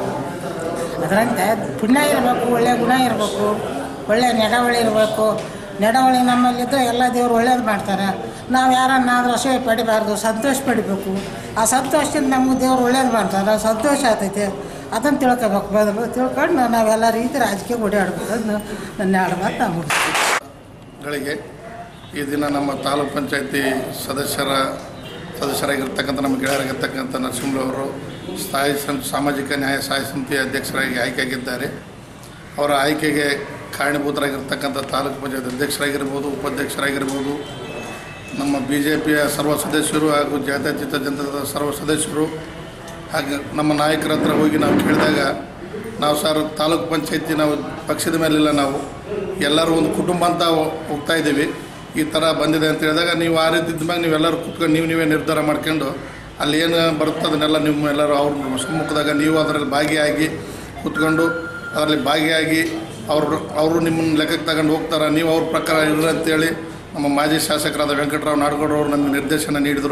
ಅದರಂತೆ ಪುಣ್ಯ ಇರಬೇಕು ಒಳ್ಳೆಯ ಗುಣ ಇರಬೇಕು ಒಳ್ಳೆಯ ನಡವಳಿ ಇರಬೇಕು ನಡವಳಿ ನಮ್ಮಲ್ಲಿದ್ದರೆ ಎಲ್ಲ ದೇವರು ಒಳ್ಳೇದು ಮಾಡ್ತಾರೆ ನಾವು ಯಾರನ್ನಾದ್ರೂ ಅಸೂಯೆ ಪಡಿಬಾರ್ದು ಸಂತೋಷ ಪಡಿಬೇಕು ಆ ಸಂತೋಷದಿಂದ ನಮಗೆ ದೇವ್ರು ಒಳ್ಳೇದು ಮಾಡ್ತಾರೆ ಸಂತೋಷ ಆಗ್ತೈತೆ ಅದನ್ನು ತಿಳ್ಕೊಬೇಕು ಬದಲು ತಿಳ್ಕೊಂಡು ನಾವೆಲ್ಲ ರೀತಿ ರಾಜಕೀಯ ಓಡಾಡ್ಬೇಕು ಅಂತ ನನ್ನ ಎರಡು ಮಾತು ನಾನು ಮುಗಿಸ್ತೀನಿ ಗಳಿಗೆ ಈ ದಿನ ನಮ್ಮ ತಾಲೂಕ್ ಪಂಚಾಯತಿ ಸದಸ್ಯರ ಸದಸ್ಯರಾಗಿರ್ತಕ್ಕಂಥ ನಮ್ಮ ಗೆಳೆಯರಾಗಿರ್ತಕ್ಕಂಥ ನರಸಿಂಹರವರು ಸ್ಥಾಯಿ ಸಂ ಸಾಮಾಜಿಕ ನ್ಯಾಯ ಸ್ಥಾಯಿ ಸಮಿತಿಯ ಅಧ್ಯಕ್ಷರಾಗಿ ಆಯ್ಕೆಯಾಗಿದ್ದಾರೆ ಅವರ ಆಯ್ಕೆಗೆ ಕಾರಣೀಭೂತರಾಗಿರ್ತಕ್ಕಂಥ ತಾಲೂಕು ಪಂಚಾಯತ್ ಅಧ್ಯಕ್ಷರಾಗಿರ್ಬೋದು ಉಪಾಧ್ಯಕ್ಷರಾಗಿರ್ಬೋದು ನಮ್ಮ ಬಿ ಜೆ ಪಿಯ ಸರ್ವ ಸದಸ್ಯರು ಹಾಗೂ ಜಾತ್ಯತೀತ ಜನತಾದ ಸರ್ವ ಸದಸ್ಯರು ಹಾಗೆ ನಮ್ಮ ನಾಯಕರ ಹತ್ರ ಹೋಗಿ ನಾವು ಕೇಳಿದಾಗ ನಾವು ಸರ್ ತಾಲೂಕು ಪಂಚಾಯತಿ ನಾವು ಪಕ್ಷದ ಮೇಲಿಲ್ಲ ನಾವು ಎಲ್ಲರೂ ಒಂದು ಕುಟುಂಬ ಅಂತ ಹೋ- ಹೋಗ್ತಾ ಇದ್ದೀವಿ ಈ ಥರ ಬಂದಿದೆ ಅಂತ ಹೇಳಿದಾಗ ನೀವು ಆ ರೀತಿ ಇದ್ದಾಗ ನೀವೆಲ್ಲರೂ ಕುತ್ಕೊಂಡು ನೀವು ನೀವೇ ನಿರ್ಧಾರ ಮಾಡ್ಕೊಂಡು ಅಲ್ಲಿ ಏನು ಬರುತ್ತೆ ಅದನ್ನೆಲ್ಲ ನಿಮ್ಮ ಎಲ್ಲರೂ ಅವ್ರ ಸಮ್ಮುಖದಾಗ ನೀವು ಅದರಲ್ಲಿ ಭಾಗಿಯಾಗಿ ಕೂತ್ಕೊಂಡು ಅದರಲ್ಲಿ ಭಾಗಿಯಾಗಿ ಅವರು ಅವರು ನಿಮ್ಮನ್ನು ಲೆಕ್ಕಕ್ಕೆ ತಗೊಂಡು ಹೋಗ್ತಾರೆ ನೀವು ಅವ್ರ ಪ್ರಕಾರ ಇರ್ರಿ ಅಂತೇಳಿ ನಮ್ಮ ಮಾಜಿ ಶಾಸಕರಾದ ವೆಂಕಟರಾವ್ ನಾಡಗೌಡರು ನಮಗೆ ನಿರ್ದೇಶನ ನೀಡಿದರು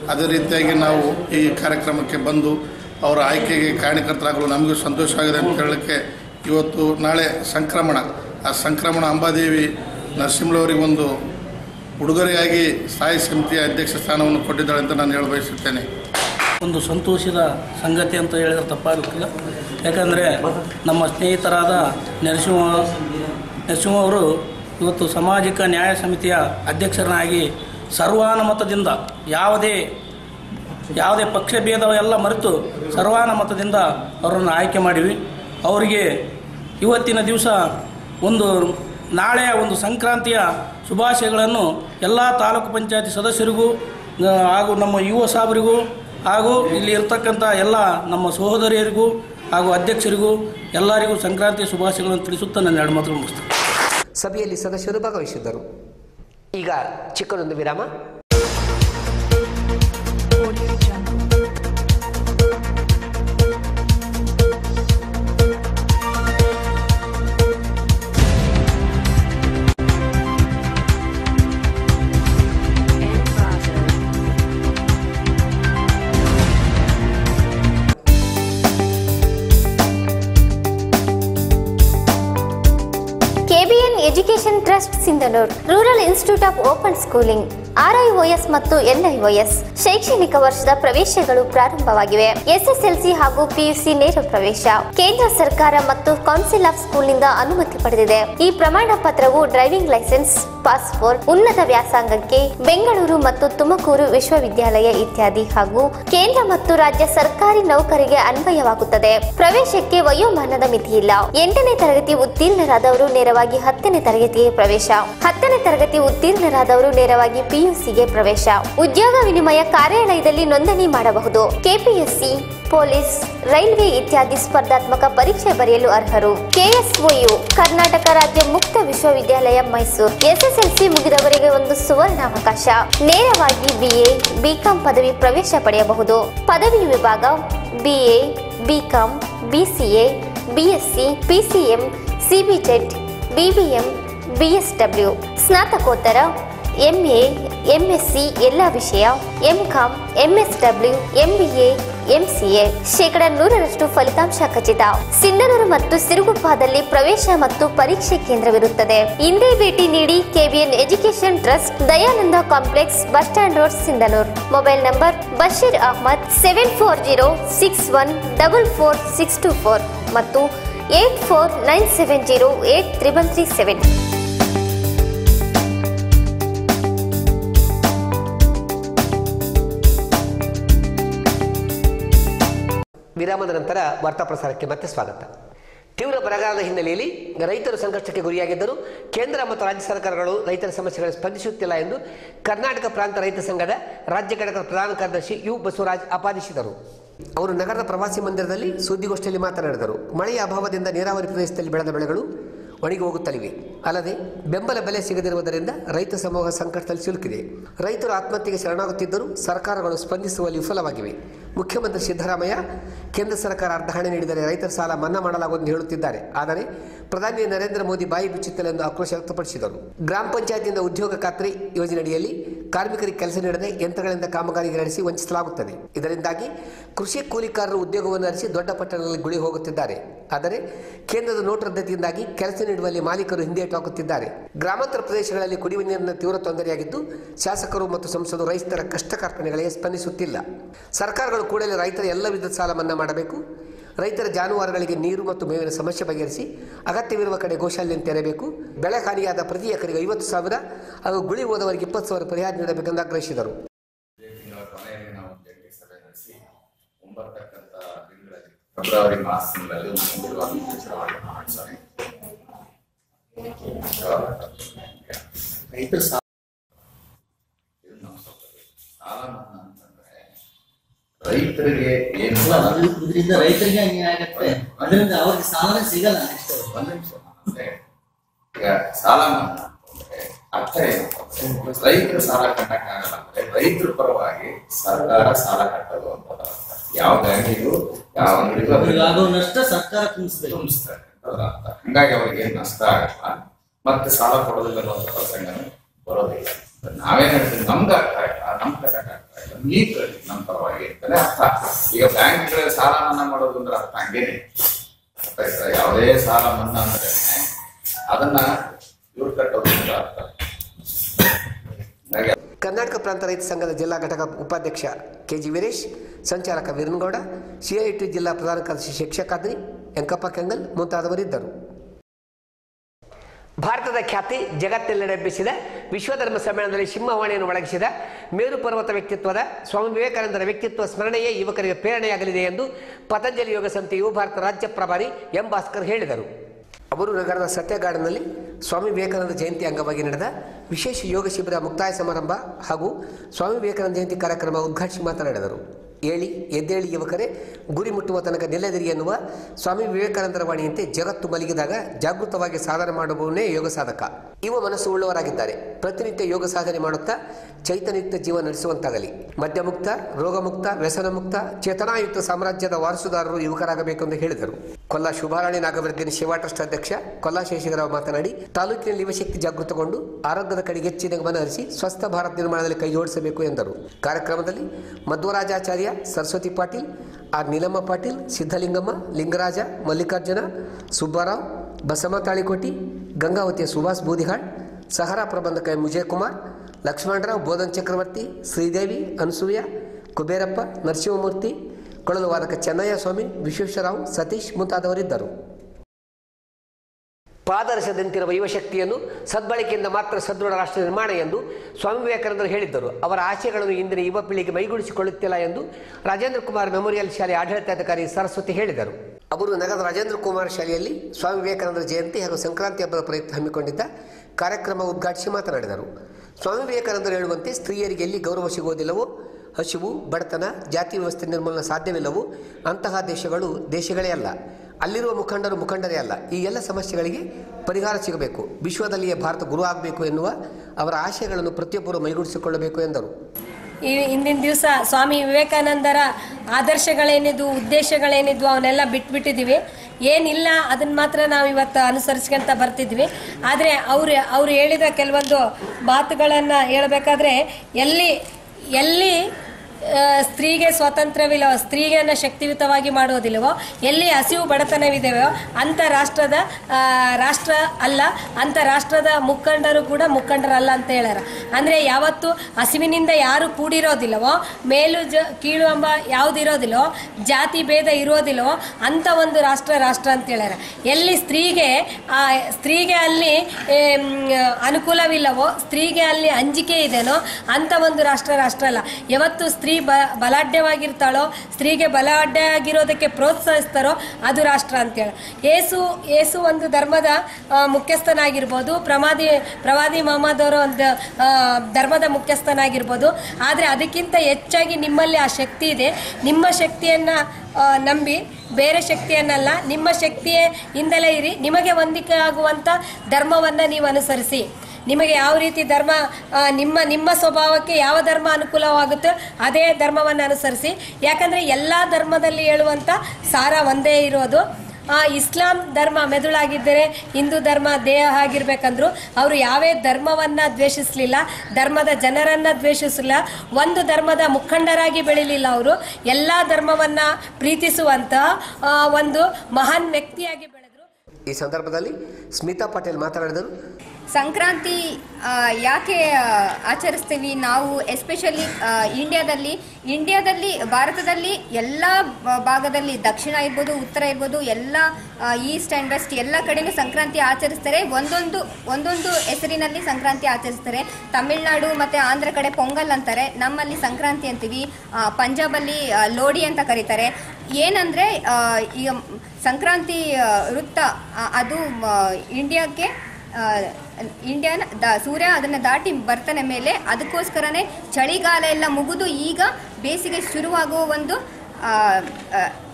ಅದೇ ರೀತಿಯಾಗಿ ನಾವು ಈ ಕಾರ್ಯಕ್ರಮಕ್ಕೆ ಬಂದು ಅವರ ಆಯ್ಕೆಗೆ ಕಾರಣಕರ್ತರಾಗಲು ನಮಗೂ ಸಂತೋಷವಾಗಿದೆ ಅಂತ ಹೇಳಲಿಕ್ಕೆ ಇವತ್ತು ನಾಳೆ ಸಂಕ್ರಮಣ ಆ ಸಂಕ್ರಮಣ ಅಂಬಾದೇವಿ ನರಸಿಂಹಳವರಿಗೊಂದು ಉಡುಗೊರೆಯಾಗಿ ಸ್ಥಾಯಿ ಸಮಿತಿಯ ಅಧ್ಯಕ್ಷ ಸ್ಥಾನವನ್ನು ಕೊಟ್ಟಿದ್ದಾಳೆ ಅಂತ ನಾನು ಹೇಳ ಬಯಸುತ್ತೇನೆ ಒಂದು ಸಂತೋಷದ ಸಂಗತಿ ಅಂತ ಹೇಳಿದ್ರೆ ತಪ್ಪಾಗುತ್ತಿಲ್ಲ ಯಾಕಂದರೆ ನಮ್ಮ ಸ್ನೇಹಿತರಾದ ನರಸಿಂಹ ನರಸಿಂಹ ಅವರು ಇವತ್ತು ಸಾಮಾಜಿಕ ನ್ಯಾಯ ಸಮಿತಿಯ ಅಧ್ಯಕ್ಷರನ್ನಾಗಿ ಸರ್ವಾನುಮತದಿಂದ ಯಾವುದೇ ಯಾವುದೇ ಪಕ್ಷ ಭೇದವೆಲ್ಲ ಮರೆತು ಸರ್ವಾನುಮತದಿಂದ ಅವರನ್ನು ಆಯ್ಕೆ ಮಾಡಿವಿ ಅವರಿಗೆ ಇವತ್ತಿನ ದಿವಸ ಒಂದು ನಾಳೆಯ ಒಂದು ಸಂಕ್ರಾಂತಿಯ ಶುಭಾಶಯಗಳನ್ನು ಎಲ್ಲ ತಾಲೂಕು ಪಂಚಾಯತಿ ಸದಸ್ಯರಿಗೂ ಆ, ಹಾಗೂ ನಮ್ಮ ಯುವ ಸಾಬರಿಗೂ ಹಾಗೂ ಇಲ್ಲಿ ಇರ್ತಕ್ಕಂಥ ಎಲ್ಲ ನಮ್ಮ ಸಹೋದರಿಯರಿಗೂ ಹಾಗೂ ಅಧ್ಯಕ್ಷರಿಗೂ ಎಲ್ಲರಿಗೂ ಸಂಕ್ರಾಂತಿಯ ಶುಭಾಶಯಗಳನ್ನು ತಿಳಿಸುತ್ತಾ ನನ್ನ ಎರಡು ಮಾತುಗಳು ಮುಗಿಸ್ತೇನೆ ಸಭೆಯಲ್ಲಿ ಸದಸ್ಯರು ಭಾಗವಹಿಸಿದ್ದರು ಈಗ ಚಿಕ್ಕದೊಂದು ವಿರಾಮ KBN education trust Sindhanur rural institute of open schooling RIOS ಮತ್ತು ಎನ್ಐಒಎಸ್ ಶೈಕ್ಷಣಿಕ ವರ್ಷದ ಪ್ರವೇಶಗಳು ಪ್ರಾರಂಭವಾಗಿವೆ ಎಸ್ಎಸ್ಎಲ್ಸಿ ಹಾಗೂ ಪಿಯುಸಿ ನೇರ ಪ್ರವೇಶ ಕೇಂದ್ರ ಸರ್ಕಾರ ಮತ್ತು ಕೌನ್ಸಿಲ್ ಆಫ್ ಸ್ಕೂಲ್ನಿಂದ ಅನುಮತಿ ಪಡೆದಿದೆ ಈ ಪ್ರಮಾಣ ಪತ್ರವು ಡ್ರೈವಿಂಗ್ ಲೈಸೆನ್ಸ್ ಪಾಸ್ಪೋರ್ಟ್ ಉನ್ನತ ವ್ಯಾಸಂಗಕ್ಕೆ ಬೆಂಗಳೂರು ಮತ್ತು ತುಮಕೂರು ವಿಶ್ವವಿದ್ಯಾಲಯ ಇತ್ಯಾದಿ ಹಾಗೂ ಕೇಂದ್ರ ಮತ್ತು ರಾಜ್ಯ ಸರ್ಕಾರಿ ನೌಕರಿಗೆ ಅನ್ವಯವಾಗುತ್ತದೆ ಪ್ರವೇಶಕ್ಕೆ ವಯೋಮಾನದ ಮಿತಿಯಿಲ್ಲ ಎಂಟನೇ ತರಗತಿ ಉತ್ತೀರ್ಣರಾದವರು ನೇರವಾಗಿ ಹತ್ತನೇ ತರಗತಿಗೆ ಪ್ರವೇಶ ಹತ್ತನೇ ತರಗತಿ ಉತ್ತೀರ್ಣರಾದವರು ನೇರವಾಗಿ ಪಿಯುಸಿಗೆ ಪ್ರವೇಶ ಉದ್ಯೋಗ ವಿನಿಮಯ ಕಾರ್ಯಾಲಯದಲ್ಲಿ ನೋಂದಣಿ ಮಾಡಬಹುದು ಕೆಪಿಎಸ್ಸಿ ಪೊಲೀಸ್ ರೈಲ್ವೆ ಇತ್ಯಾದಿ ಸ್ಪರ್ಧಾತ್ಮಕ ಪರೀಕ್ಷೆ ಬರೆಯಲು ಅರ್ಹರು ಕೆಎಸ್ಒಯು ಕರ್ನಾಟಕ ರಾಜ್ಯ ಮುಕ್ತ ವಿಶ್ವವಿದ್ಯಾಲಯ ಮೈಸೂರು ಎಸ್ಎಸ್ಎಲ್ಸಿ ಮುಗಿದವರಿಗೆ ಒಂದು ಸುವರ್ಣಾವಕಾಶ ನೇರವಾಗಿ ಬಿಎ ಬಿಕಾಂ ಪದವಿ ಪ್ರವೇಶ ಪಡೆಯಬಹುದು ಪದವಿ ವಿಭಾಗ BA BCom BCA BSc PCM CBZ BBM BSW ಸ್ನಾತಕೋತ್ತರ ಎಂಎ ಎಂಎಸ್ಸಿ ಎಲ್ಲ ವಿಷಯ ಎಂಕಾಂ ಎಂಎಸ್ಡಬ್ಲ್ಯೂ ಎಂಬಿಎ ಎಂಸಿಎ ಶೇಕಡ ನೂರರಷ್ಟು ಫಲಿತಾಂಶ ಖಚಿತ ಸಿಂಧನೂರು ಮತ್ತು ಸಿರುಗುಪ್ಪಾದಲ್ಲಿ ಪ್ರವೇಶ ಮತ್ತು ಪರೀಕ್ಷೆ ಕೇಂದ್ರವಿರುತ್ತದೆ ಇಂದೇ ಭೇಟಿ ನೀಡಿ KBN education trust Dayananda complex bus stand road Sindhanur mobile number Basheer Ahmed seven four zero six one double four six two four ಮತ್ತು eight four nine seven zero eight triple three seven ವಿರಾಮದ ನಂತರ ವಾರ್ತಾ ಪ್ರಸಾರಕ್ಕೆ ಮತ್ತೆ ಸ್ವಾಗತ ತೀವ್ರ ಬರಗಾಲದ ಹಿನ್ನೆಲೆಯಲ್ಲಿ ರೈತರು ಸಂಕಷ್ಟಕ್ಕೆ ಗುರಿಯಾಗಿದ್ದರು ಕೇಂದ್ರ ಮತ್ತು ರಾಜ್ಯ ಸರ್ಕಾರಗಳು ರೈತರ ಸಮಸ್ಯೆಗಳು ಸ್ಪಂದಿಸುತ್ತಿಲ್ಲ ಎಂದು ಕರ್ನಾಟಕ ಪ್ರಾಂತ ರೈತ ಸಂಘದ ರಾಜ್ಯ ಘಟಕದ ಪ್ರಧಾನ ಕಾರ್ಯದರ್ಶಿ ಯು ಬಸವರಾಜ್ ಆಪಾದಿಸಿದರು ಅವರು ನಗರದ ಪ್ರವಾಸಿ ಮಂದಿರದಲ್ಲಿ ಸುದ್ದಿಗೋಷ್ಠಿಯಲ್ಲಿ ಮಾತನಾಡಿದರು ಮಳೆಯ ಅಭಾವದಿಂದ ನೀರಾವರಿ ಪ್ರದೇಶದಲ್ಲಿ ಬೆಳೆದ ಬೆಳೆಗಳು ಒಣಗಿ ಹೋಗುತ್ತಲಿವೆ ಅಲ್ಲದೆ ಬೆಂಬಲ ಬೆಲೆ ಸಿಗದಿರುವುದರಿಂದ ರೈತ ಸಮೂಹ ಸಂಕಟದಲ್ಲಿ ಸಿಲುಕಿದೆ ರೈತರು ಆತ್ಮಹತ್ಯೆಗೆ ಶರಣಾಗುತ್ತಿದ್ದರೂ ಸರ್ಕಾರಗಳು ಸ್ಪಂದಿಸುವಲ್ಲಿ ವಿಫಲವಾಗಿವೆ ಮುಖ್ಯಮಂತ್ರಿ ಸಿದ್ದರಾಮಯ್ಯ ಕೇಂದ್ರ ಸರ್ಕಾರ ಅರ್ಧ ಹಣ ನೀಡಿದರೆ ರೈತರ ಸಾಲ ಮನ್ನಾ ಮಾಡಲಾಗುವುದು ಎಂದು ಹೇಳುತ್ತಿದ್ದಾರೆ ಆದರೆ ಪ್ರಧಾನಿ ನರೇಂದ್ರ ಮೋದಿ ಬಾಯಿ ಬಿಚ್ಚುತ್ತಿಲ್ಲ ಎಂದು ಆಕ್ರೋಶ ವ್ಯಕ್ತಪಡಿಸಿದರು ಗ್ರಾಮ ಪಂಚಾಯತಿಯಿಂದ ಉದ್ಯೋಗ ಖಾತ್ರಿ ಯೋಜನೆಯಡಿಯಲ್ಲಿ ಕಾರ್ಮಿಕರಿಗೆ ಕೆಲಸ ನೀಡದೆ ಯಂತ್ರಗಳಿಂದ ಕಾಮಗಾರಿಗೆ ನಡೆಸಿ ವಂಚಿಸಲಾಗುತ್ತದೆ ಇದರಿಂದಾಗಿ ಕೃಷಿ ಕೂಲಿಕಾರರು ಉದ್ಯೋಗವನ್ನು ಅರಿಸಿ ದೊಡ್ಡ ಪಟ್ಟಣಗಳಲ್ಲಿ ಗುಳಿ ಹೋಗುತ್ತಿದ್ದಾರೆ ಆದರೆ ಕೇಂದ್ರದ ನೋಟ್ ರದ್ದತಿಯಿಂದಾಗಿ ಕೆಲಸ ನೀಡುವಲ್ಲಿ ಮಾಲೀಕರು ಹಿಂದೇಟು ಹಾಕುತ್ತಿದ್ದಾರೆ ಗ್ರಾಮಾಂತರ ಪ್ರದೇಶಗಳಲ್ಲಿ ಕುಡಿಯುವ ನೀರಿನ ತೀವ್ರ ತೊಂದರೆಯಾಗಿದ್ದು ಶಾಸಕರು ಮತ್ತು ಸಂಸದರು ರೈತರ ಕಷ್ಟ ಕಾರ್ಪಣೆಗಳಿಗೆ ಸ್ಪಂದಿಸುತ್ತಿಲ್ಲ ಸರ್ಕಾರಗಳು ಕೂಡಲೇ ರೈತರ ಎಲ್ಲ ವಿಧದ ಸಾಲ ಮನ್ನಾ ಮಾಡಬೇಕು ರೈತರ ಜಾನುವಾರುಗಳಿಗೆ ನೀರು ಮತ್ತು ಮೇವಿನ ಸಮಸ್ಯೆ ಬಗೆಹರಿಸಿ ಅಗತ್ಯವಿರುವ ಕಡೆ ಗೋಶಾಲೆಯನ್ನು ತೆರೆಯಬೇಕು ಬೆಳೆ ಹಾನಿಯಾದ ಪ್ರತಿ ಎಕರೆಗೆ ಐವತ್ತು ಸಾವಿರ ಹಾಗೂ ಗುಳಿ ಹೋದವರಿಗೆ ಇಪ್ಪತ್ತು ಸಾವಿರ ಪರಿಹಾರ ನೀಡಬೇಕೆಂದು ಆಗ್ರಹಿಸಿದರು ತಿಂಗಳ ಕೊನೆಯಲ್ಲಿ ನಾವು ಜಂಟಿ ಸಭೆ ನಡೆಸಿ ಮುಂಬರ್ತಕ್ಕಂಥ ದಿನಗಳಲ್ಲಿ ಫೆಬ್ರವರಿ ಮಾರ್ಚ್ ತಿಂಗಳಲ್ಲಿ ಮುಂದಿರುವ ಚುನಾವಣೆ ಮಾಡ್ತಾರೆ ರೈತರ ಸಾಲ ಇದು ನಮ್ಮ ಸೌಕರ್ಯ. ಸಾಲ ಮನ್ನಾ ಅಂತಂದ್ರೆ ರೈತರಿಗೆ ಏನು ಇದರಿಂದ ರೈತರಿಗೆ ಅನ್ಯಾಯ ಆಗತ್ತೆ ಅದರಿಂದ ಅವ್ರಿಗೆ ಸಾಲನೇ ಸಿಗಲ್ಲ ನೆಕ್ಸ್ಟ್ ಒಂದ್ ನಿಮಿಷ ಅಂದ್ರೆ ಈಗ ಸಾಲ ಮನ್ನಾ ಅಂತಂದ್ರೆ ಅರ್ಥ ಏನು ಅಂತಂದ್ರೆ ರೈತರು ಸಾಲ ಕಟ್ಟಕ್ಕಾಗಲ್ಲ ಅಂದ್ರೆ ರೈತರ ಪರವಾಗಿ ಸರ್ಕಾರ ಸಾಲ ಕಟ್ಟೋದು ಅಂತ ಅರ್ಥ. ಯಾವ ಬ್ಯಾಂಕಿಗೂ ಯಾವ ಅಂಗಡಿಗೂ ಅವ್ರಿಗೆ ಅದನ್ನ ಆಗೋ ನಷ್ಟ ಸರ್ಕಾರ ತುಂಬಿಸ್ಬೇಕು ತುಂಬಿಸ್ತಾರೆ ಅಂತ ಅರ್ಥ. ಹಂಗಾಗಿ ಅವ್ರಿಗೆ ಏನ್ ನಷ್ಟ ಆಗಲ್ಲ ಮತ್ತೆ ಸಾಲ ಕೊಡೋದಿಲ್ಲ ಅನ್ನೋ ಪ್ರಸಂಗನೂ ಬರೋದಿಲ್ಲ ನಾವೇನ್ ಹೇಳ್ತೀವಿ ನಮ್ಗೆ ಅರ್ಥ ಇಲ್ಲ ನಮ್ ಕಟ್ಟಕ್ ಆಗ್ತಾ ನೀಟ್ ನಮ್ಮ ಪರವಾಗಿ ಇರ್ತದೆ ಅರ್ಥ ಈಗ ಬ್ಯಾಂಕ್ಗಳ ಸಾಲ ಮನ್ನಾ ಮಾಡೋದು ಅಂದ್ರೆ ಅರ್ಥ ಹಂಗೇನೆ ಅರ್ಥ ಆಯ್ತಾ? ಯಾವುದೇ ಸಾಲ ಮನ್ನಾ ಅಂದ್ರೆ ಅದನ್ನ ಇವ್ರು ಕಟ್ಟೋದು ಅಂತ ಅರ್ಥ ಹಾಗೆ ಕರ್ನಾಟಕ ಪ್ರಾಂತ ರೈತ ಸಂಘದ ಜಿಲ್ಲಾ ಘಟಕ ಉಪಾಧ್ಯಕ್ಷ ಕೆಜಿ ವೀರೇಶ್ ಸಂಚಾಲಕ ವೀರನಗೌಡ ಸಿಐಟಿ ಜಿಲ್ಲಾ ಪ್ರಧಾನ ಕಾರ್ಯದರ್ಶಿ ಶಿಕ್ಷಕಾದ್ರಿ ಯಂಕಪ್ಪ ಕೆಂಗಲ್ ಮುಂತಾದವರಿದ್ದರು ಭಾರತದ ಖ್ಯಾತಿ ಜಗತ್ತೆಲ್ಲೆಡೆ ಎಬ್ಬಿಸಿದ ವಿಶ್ವಧರ್ಮ ಸಮ್ಮೇಳನದಲ್ಲಿ ಸಿಂಹವಾಣಿಯನ್ನು ಒಳಗಿಸಿದ ಮೇರು ಪರ್ವತ ವ್ಯಕ್ತಿತ್ವದ ಸ್ವಾಮಿ ವಿವೇಕಾನಂದರ ವ್ಯಕ್ತಿತ್ವ ಸ್ಮರಣೆಯೇ ಯುವಕರಿಗೆ ಪ್ರೇರಣೆಯಾಗಲಿದೆ ಎಂದು ಪತಂಜಲಿ ಯೋಗ ಸಮಿತಿ ಯುವ ಭಾರತ ರಾಜ್ಯ ಪ್ರಭಾರಿ ಎಂ ಭಾಸ್ಕರ್ ಹೇಳಿದರು ಅವರು ನಗರದ ಸತ್ಯಗಾರ್ಡನ್ನಲ್ಲಿ ಸ್ವಾಮಿ ವಿವೇಕಾನಂದ ಜಯಂತಿ ಅಂಗವಾಗಿ ನಡೆದ ವಿಶೇಷ ಯೋಗ ಶಿಬಿರ ಮುಕ್ತಾಯ ಸಮಾರಂಭ ಹಾಗೂ ಸ್ವಾಮಿ ವಿವೇಕಾನಂದ ಜಯಂತಿ ಕಾರ್ಯಕ್ರಮ ಉದ್ಘಾಟಿಸಿ ಮಾತನಾಡಿದರು ಏಳಿ ಎದ್ದೇಳಿ ಯುವಕರೇ ಗುರಿ ಮುಟ್ಟುವ ತನಕ ನಿಲ್ಲದಿರಿ ಎನ್ನುವ ಸ್ವಾಮಿ ವಿವೇಕಾನಂದರ ವಾಣಿಯಂತೆ ಜಗತ್ತು ಮಲಗಿದಾಗ ಜಾಗೃತವಾಗಿ ಸಾಧನೆ ಮಾಡುವವನೇ ಯೋಗ ಸಾಧಕ ಇವ ಮನಸ್ಸು ಉಳ್ಳವರಾಗಿದ್ದಾರೆ ಪ್ರತಿನಿತ್ಯ ಯೋಗ ಸಾಧನೆ ಮಾಡುತ್ತಾ ಚೈತನ್ಯಯುಕ್ತ ಜೀವ ನಡೆಸುವಂತಾಗಲಿ ಮದ್ಯಮುಕ್ತ ರೋಗಮುಕ್ತ ವ್ಯಸನ ಮುಕ್ತ ಚೇತನಾಯುಕ್ತ ಸಾಮ್ರಾಜ್ಯದ ವಾರಸುದಾರರು ಯುವಕರಾಗಬೇಕು ಎಂದು ಹೇಳಿದರು ಕೊಲ್ಲ ಶುಭಾರಾಣಿ ನಾಗವರ್ಧಿನಿ ಶಿವಾ ಟ್ರಸ್ಟ್ ಅಧ್ಯಕ್ಷ ಕೊಲ್ಲ ಶೇಷಗರಾವ್ ಮಾತನಾಡಿ ತಾಲೂಕಿನಲ್ಲಿ ಯುವಶಕ್ತಿ ಜಾಗೃತಗೊಂಡು ಆರೋಗ್ಯದ ಕಡೆಗೆ ಹೆಚ್ಚಿನ ಗಮನ ಹರಿಸಿ ಸ್ವಸ್ಥ ಭಾರತ್ ನಿರ್ಮಾಣದಲ್ಲಿ ಕೈ ಜೋಡಿಸಬೇಕು ಎಂದರು ಕಾರ್ಯಕ್ರಮದಲ್ಲಿ ಮಧ್ವರಾಜಾಚಾರ್ಯ ಸರಸ್ವತಿ ಪಾಟೀಲ್ ಆರ್ ನೀಲಮ್ಮ ಪಾಟೀಲ್ ಸಿದ್ಧಲಿಂಗಮ್ಮ ಲಿಂಗರಾಜ ಮಲ್ಲಿಕಾರ್ಜುನ ಸುಬ್ಬಾರಾವ್ ಬಸಮ್ಮ ತಾಳಿಕೋಟಿ ಗಂಗಾವತಿಯ ಸುಭಾಷ್ ಬೂದಿಹಾಳ್ ಸಹರಾ ಪ್ರಬಂಧಕ ಎಂ ವಿಜಯಕುಮಾರ್ ಲಕ್ಷ್ಮಣರಾವ್ ಬೋಧನ್ ಚಕ್ರವರ್ತಿ ಶ್ರೀದೇವಿ ಅನಸೂಯ ಕುಬೇರಪ್ಪ ನರಸಿಂಹಮೂರ್ತಿ ಕೊಳಲು ವಾದಕ ಚೆನ್ನಯ್ಯ ಸ್ವಾಮಿ ವಿಶ್ವೇಶ್ವರರಾವ್ ಸತೀಶ್ ಮುಂತಾದವರಿದ್ದರು ಪಾದರಸದಂತಿರುವ ಯುವಶಕ್ತಿಯನ್ನು ಸದ್ಬಳಕೆಯಿಂದ ಮಾತ್ರ ಸದೃಢ ರಾಷ್ಟ್ರ ನಿರ್ಮಾಣ ಎಂದು ಸ್ವಾಮಿ ವಿವೇಕಾನಂದರು ಹೇಳಿದ್ದರು ಅವರ ಆಶಯಗಳನ್ನು ಇಂದಿನ ಯುವ ಪೀಳಿಗೆ ಮೈಗೂಡಿಸಿಕೊಳ್ಳುತ್ತಿಲ್ಲ ಎಂದು ರಾಜೇಂದ್ರ ಕುಮಾರ್ ಮೆಮೋರಿಯಲ್ ಶಾಲೆ ಆಡಳಿತಾಧಿಕಾರಿ ಸರಸ್ವತಿ ಹೇಳಿದರು ಅವರು ನಗರದ ರಾಜೇಂದ್ರ ಕುಮಾರ್ ಶಾಲೆಯಲ್ಲಿ ಸ್ವಾಮಿ ವಿವೇಕಾನಂದರ ಜಯಂತಿ ಹಾಗೂ ಸಂಕ್ರಾಂತಿ ಹಬ್ಬದ ಪ್ರಯುಕ್ತ ಹಮ್ಮಿಕೊಂಡಿದ್ದ ಕಾರ್ಯಕ್ರಮ ಉದ್ಘಾಟಿಸಿ ಮಾತನಾಡಿದರು ಸ್ವಾಮಿ ವಿವೇಕಾನಂದರು ಹೇಳುವಂತೆ ಸ್ತ್ರೀಯರಿಗೆ ಎಲ್ಲಿ ಗೌರವ ಸಿಗುವುದಿಲ್ಲವೋ ಹಸಿವು ಬಡತನ ಜಾತಿ ವ್ಯವಸ್ಥೆ ನಿರ್ಮೂಲನ ಸಾಧ್ಯವಿಲ್ಲವೋ ಅಂತಹ ದೇಶಗಳು ದೇಶಗಳೇ ಅಲ್ಲ ಅಲ್ಲಿರುವ ಮುಖಂಡರು ಮುಖಂಡರೇ ಅಲ್ಲ ಈ ಎಲ್ಲ ಸಮಸ್ಯೆಗಳಿಗೆ ಪರಿಹಾರ ಸಿಗಬೇಕು ವಿಶ್ವದಲ್ಲಿಯೇ ಭಾರತ ಗುರು ಆಗಬೇಕು ಎನ್ನುವ ಅವರ ಆಶಯಗಳನ್ನು ಪ್ರತಿಯೊಬ್ಬರು ಮೈಗೂಡಿಸಿಕೊಳ್ಳಬೇಕು ಎಂದರು ಈ ಇಂದಿನ ದಿವಸ ಸ್ವಾಮಿ ವಿವೇಕಾನಂದರ ಆದರ್ಶಗಳೇನಿದ್ವು ಉದ್ದೇಶಗಳೇನಿದ್ವು ಅವನ್ನೆಲ್ಲ ಬಿಟ್ಬಿಟ್ಟಿದ್ದೀವಿ ಏನಿಲ್ಲ ಅದನ್ನು ಮಾತ್ರ ನಾವು ಇವತ್ತು ಅನುಸರಿಸ್ಕೊಂತ ಬರ್ತಿದ್ವಿ ಆದರೆ ಅವರು ಅವ್ರು ಹೇಳಿದ ಕೆಲವೊಂದು ಮಾತುಗಳನ್ನು ಹೇಳಬೇಕಾದ್ರೆ ಎಲ್ಲಿ ಎಲ್ಲಿ ಆ, ಸ್ತ್ರೀಗೆ ಸ್ವಾತಂತ್ರ್ಯವಿಲ್ಲವೋ ಸ್ತ್ರೀಯನ್ನು ಶಕ್ತಿಯುತವಾಗಿ ಮಾಡುವುದಿಲ್ಲವೋ ಎಲ್ಲಿ ಹಸಿವು ಬಡತನವಿದೆಯೋ ಅಂಥ ರಾಷ್ಟ್ರದ ಆ, ರಾಷ್ಟ್ರ ಅಲ್ಲ ಅಂಥ ರಾಷ್ಟ್ರದ ಮುಖಂಡರು ಕೂಡ ಮುಖಂಡರಲ್ಲ ಅಂತ ಹೇಳ್ಯಾರ ಅಂದರೆ ಯಾವತ್ತು ಹಸಿವಿನಿಂದ ಯಾರು ಕೂಡಿರೋದಿಲ್ಲವೋ ಮೇಲು ಜ ಕೀಳು ಎಂಬ ಯಾವುದು ಇರೋದಿಲ್ಲವೋ ಜಾತಿ ಭೇದ ಇರೋದಿಲ್ಲವೋ ಅಂಥ ಒಂದು ರಾಷ್ಟ್ರ ರಾಷ್ಟ್ರ ಅಂತ ಹೇಳ್ಯಾರ ಎಲ್ಲಿ ಸ್ತ್ರೀಗೆ ಆ ಸ್ತ್ರೀಗೆ ಅಲ್ಲಿ ಏಮ್, ಅನುಕೂಲವಿಲ್ಲವೋ ಸ್ತ್ರೀಗೆ ಅಲ್ಲಿ ಅಂಜಿಕೆ ಇದೆನೋ ಅಂಥ ಒಂದು ರಾಷ್ಟ್ರ ರಾಷ್ಟ್ರ ಅಲ್ಲ ಯಾವತ್ತು ಸ್ತ್ರೀ ಬ ಬಲಾಢ್ಯವಾಗಿರ್ತಾಳೋ ಸ್ತ್ರೀಗೆ ಬಲಾಢ್ಯ ಪ್ರೋತ್ಸಾಹಿಸ್ತಾರೋ ಅದು ರಾಷ್ಟ್ರ ಅಂತೇಳಿ ಏಸು ಏಸು ಒಂದು ಧರ್ಮದ ಆ, ಮುಖ್ಯಸ್ಥನಾಗಿರ್ಬೋದು ಪ್ರಮಾದಿ ಪ್ರವಾದಿ ಮೊಹಮ್ಮದ್ ಅವರು ಒಂದು ಆ, ಧರ್ಮದ ಮುಖ್ಯಸ್ಥನಾಗಿರ್ಬೋದು ಆದರೆ ಅದಕ್ಕಿಂತ ಹೆಚ್ಚಾಗಿ ನಿಮ್ಮಲ್ಲಿ ಆ ಶಕ್ತಿ ಇದೆ ನಿಮ್ಮ ಶಕ್ತಿಯನ್ನು ನಂಬಿ ಬೇರೆ ಶಕ್ತಿಯನ್ನಲ್ಲ ನಿಮ್ಮ ಶಕ್ತಿಯೇ ಇಂದಲೇ ಇರಿ ನಿಮಗೆ ಹೊಂದಿಕೆ ಆಗುವಂಥ ಧರ್ಮವನ್ನು ನೀವು ಅನುಸರಿಸಿ ನಿಮಗೆ ಯಾವ ರೀತಿ ಧರ್ಮ ಆ, ನಿಮ್ಮ ನಿಮ್ಮ ಸ್ವಭಾವಕ್ಕೆ ಯಾವ ಧರ್ಮ ಅನುಕೂಲವಾಗುತ್ತೋ ಅದೇ ಧರ್ಮವನ್ನು ಅನುಸರಿಸಿ ಯಾಕಂದರೆ ಎಲ್ಲ ಧರ್ಮದಲ್ಲಿ ಹೇಳುವಂಥ ಸಾರ ಒಂದೇ ಇರೋದು ಆ, ಇಸ್ಲಾಂ ಧರ್ಮ ಮೆದುಳಾಗಿದ್ದರೆ ಹಿಂದೂ ಧರ್ಮ ದೇಹ ಆಗಿರ್ಬೇಕಂದ್ರು ಅವರು ಯಾವೇ ಧರ್ಮವನ್ನು ದ್ವೇಷಿಸಲಿಲ್ಲ ಧರ್ಮದ ಜನರನ್ನು ದ್ವೇಷಿಸಲಿಲ್ಲ ಒಂದು ಧರ್ಮದ ಮುಖಂಡರಾಗಿ ಬೆಳಿಲಿಲ್ಲ ಅವರು ಎಲ್ಲ ಧರ್ಮವನ್ನು ಪ್ರೀತಿಸುವಂತಹ ಆ, ಒಂದು ಮಹಾನ್ ವ್ಯಕ್ತಿಯಾಗಿ ಬೆಳೆದರು ಈ ಸಂದರ್ಭದಲ್ಲಿ ಸ್ಮಿತಾ ಪಟೇಲ್ ಮಾತನಾಡಿದರು ಸಂಕ್ರಾಂತಿ ಆ, ಯಾಕೆ ಆ, ಆಚರಿಸ್ತೀವಿ ನಾವು ಎಸ್ಪೆಷಲಿ ಇಂಡಿಯಾದಲ್ಲಿ ಇಂಡಿಯಾದಲ್ಲಿ ಭಾರತದಲ್ಲಿ ಎಲ್ಲ ಬ- ಭಾಗದಲ್ಲಿ ದಕ್ಷಿಣ ಇರ್ಬೋದು ಉತ್ತರ ಇರ್ಬೋದು ಎಲ್ಲ ಈಸ್ಟ್ ಆ್ಯಂಡ್ ವೆಸ್ಟ್ ಎಲ್ಲ ಕಡೆನೂ ಸಂಕ್ರಾಂತಿ ಆಚರಿಸ್ತಾರೆ ಒಂದೊಂದು ಒಂದೊಂದು ಹೆಸರಿನಲ್ಲಿ ಸಂಕ್ರಾಂತಿ ಆಚರಿಸ್ತಾರೆ ತಮಿಳ್ನಾಡು ಮತ್ತು ಆಂಧ್ರ ಕಡೆ ಪೊಂಗಲ್ ಅಂತಾರೆ ನಮ್ಮಲ್ಲಿ ಸಂಕ್ರಾಂತಿ ಅಂತೀವಿ ಆ, ಪಂಜಾಬಲ್ಲಿ ಆ, ಲೋಡಿ ಅಂತ ಕರೀತಾರೆ ಏನಂದರೆ ಈಗ ಸಂಕ್ರಾಂತಿ ಆ, ವೃತ್ತ ಆ, ಅದು ಆ, ಇಂಡಿಯಾಕ್ಕೆ ಆ, ಇಂಡಿಯಾನ ದ ಸೂರ್ಯ ಅದನ್ನು ದಾಟಿ ಬರ್ತಾನೆ ಮೇಲೆ ಅದಕ್ಕೋಸ್ಕರನೇ ಚಳಿಗಾಲ ಎಲ್ಲ ಮುಗಿದು ಈಗ ಬೇಸಿಗೆ ಶುರುವಾಗುವ ಒಂದು ಆ, ಆ,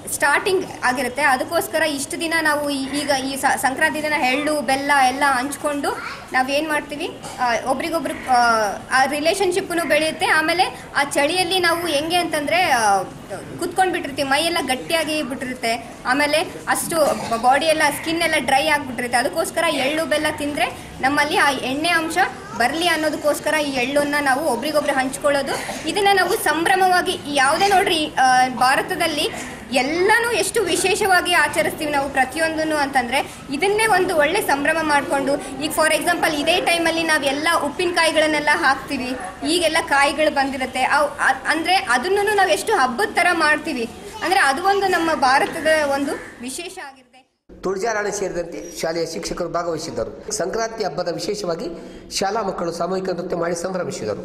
ಸ್ಟಾರ್ಟಿಂಗ್ ಆಗಿರುತ್ತೆ ಅದಕ್ಕೋಸ್ಕರ ಇಷ್ಟು ದಿನ ನಾವು ಈ- ಈಗ ಈ ಸ- ಸಂಕ್ರಾಂತಿ ದಿನ ಎಳ್ಳು ಬೆಲ್ಲ ಎಲ್ಲ ಹಂಚ್ಕೊಂಡು ನಾವೇನು ಮಾಡ್ತೀವಿ ಆ, ಒಬ್ರಿಗೊಬ್ರು ಆ, ಆ ರಿಲೇಷನ್ಶಿಪ್ಪು ಬೆಳೆಯುತ್ತೆ ಆಮೇಲೆ ಆ ಚಳಿಯಲ್ಲಿ ನಾವು ಹೆಂಗೆ ಅಂತಂದರೆ ಕುತ್ಕೊಂಡು ಬಿಟ್ಟಿರ್ತೀವಿ ಮೈಯೆಲ್ಲ ಗಟ್ಟಿಯಾಗಿ ಬಿಟ್ಟಿರುತ್ತೆ ಆಮೇಲೆ ಅಷ್ಟು ಬಾಡಿ ಎಲ್ಲ ಸ್ಕಿನ್ ಎಲ್ಲ ಡ್ರೈ ಆಗಿಬಿಟ್ಟಿರುತ್ತೆ ಅದಕ್ಕೋಸ್ಕರ ಎಳ್ಳು ಬೆಲ್ಲ ತಿಂದರೆ ನಮ್ಮಲ್ಲಿ ಆ ಎಣ್ಣೆ ಅಂಶ ಬರಲಿ ಅನ್ನೋದಕ್ಕೋಸ್ಕರ ಈ ಎಳ್ಳನ್ನ ನಾವು ಒಬ್ರಿಗೊಬ್ರು ಹಂಚ್ಕೊಳ್ಳೋದು ಇದನ್ನ ನಾವು ಸಂಭ್ರಮವಾಗಿ ಯಾವುದೇ ನೋಡ್ರಿ ಆ, ಭಾರತದಲ್ಲಿ ಎಲ್ಲನೂ ಎಷ್ಟು ವಿಶೇಷವಾಗಿ ಆಚರಿಸ್ತೀವಿ ನಾವು ಪ್ರತಿಯೊಂದನ್ನು ಅಂತಂದ್ರೆ ಇದನ್ನೇ ಒಂದು ಒಳ್ಳೆ ಸಂಭ್ರಮ ಮಾಡಿಕೊಂಡು ಈಗ ಫಾರ್ ಎಕ್ಸಾಂಪಲ್ ಇದೇ ಟೈಮಲ್ಲಿ ನಾವೆಲ್ಲ ಉಪ್ಪಿನಕಾಯಿಗಳನ್ನೆಲ್ಲ ಹಾಕ್ತೀವಿ ಈಗೆಲ್ಲ ಕಾಯಿಗಳು ಬಂದಿರುತ್ತೆ ಅವು ಅ- ಅಂದ್ರೆ ಅದನ್ನು ನಾವು ಎಷ್ಟು ಹಬ್ಬದ ಥರ ಮಾಡ್ತೀವಿ ಅಂದ್ರೆ ಅದು ಒಂದು ನಮ್ಮ ಭಾರತದ ಒಂದು ವಿಶೇಷ ಆಗಿರುತ್ತೆ ತುಳಜಾರಾಣಿ ಸೇರಿದಂತೆ ಶಾಲೆಯ ಶಿಕ್ಷಕರು ಭಾಗವಹಿಸಿದ್ದರು ಸಂಕ್ರಾಂತಿ ಹಬ್ಬದ ವಿಶೇಷವಾಗಿ ಶಾಲಾ ಮಕ್ಕಳು ಸಾಮೂಹಿಕ ನೃತ್ಯ ಮಾಡಿ ಸಂಭ್ರಮಿಸಿದರು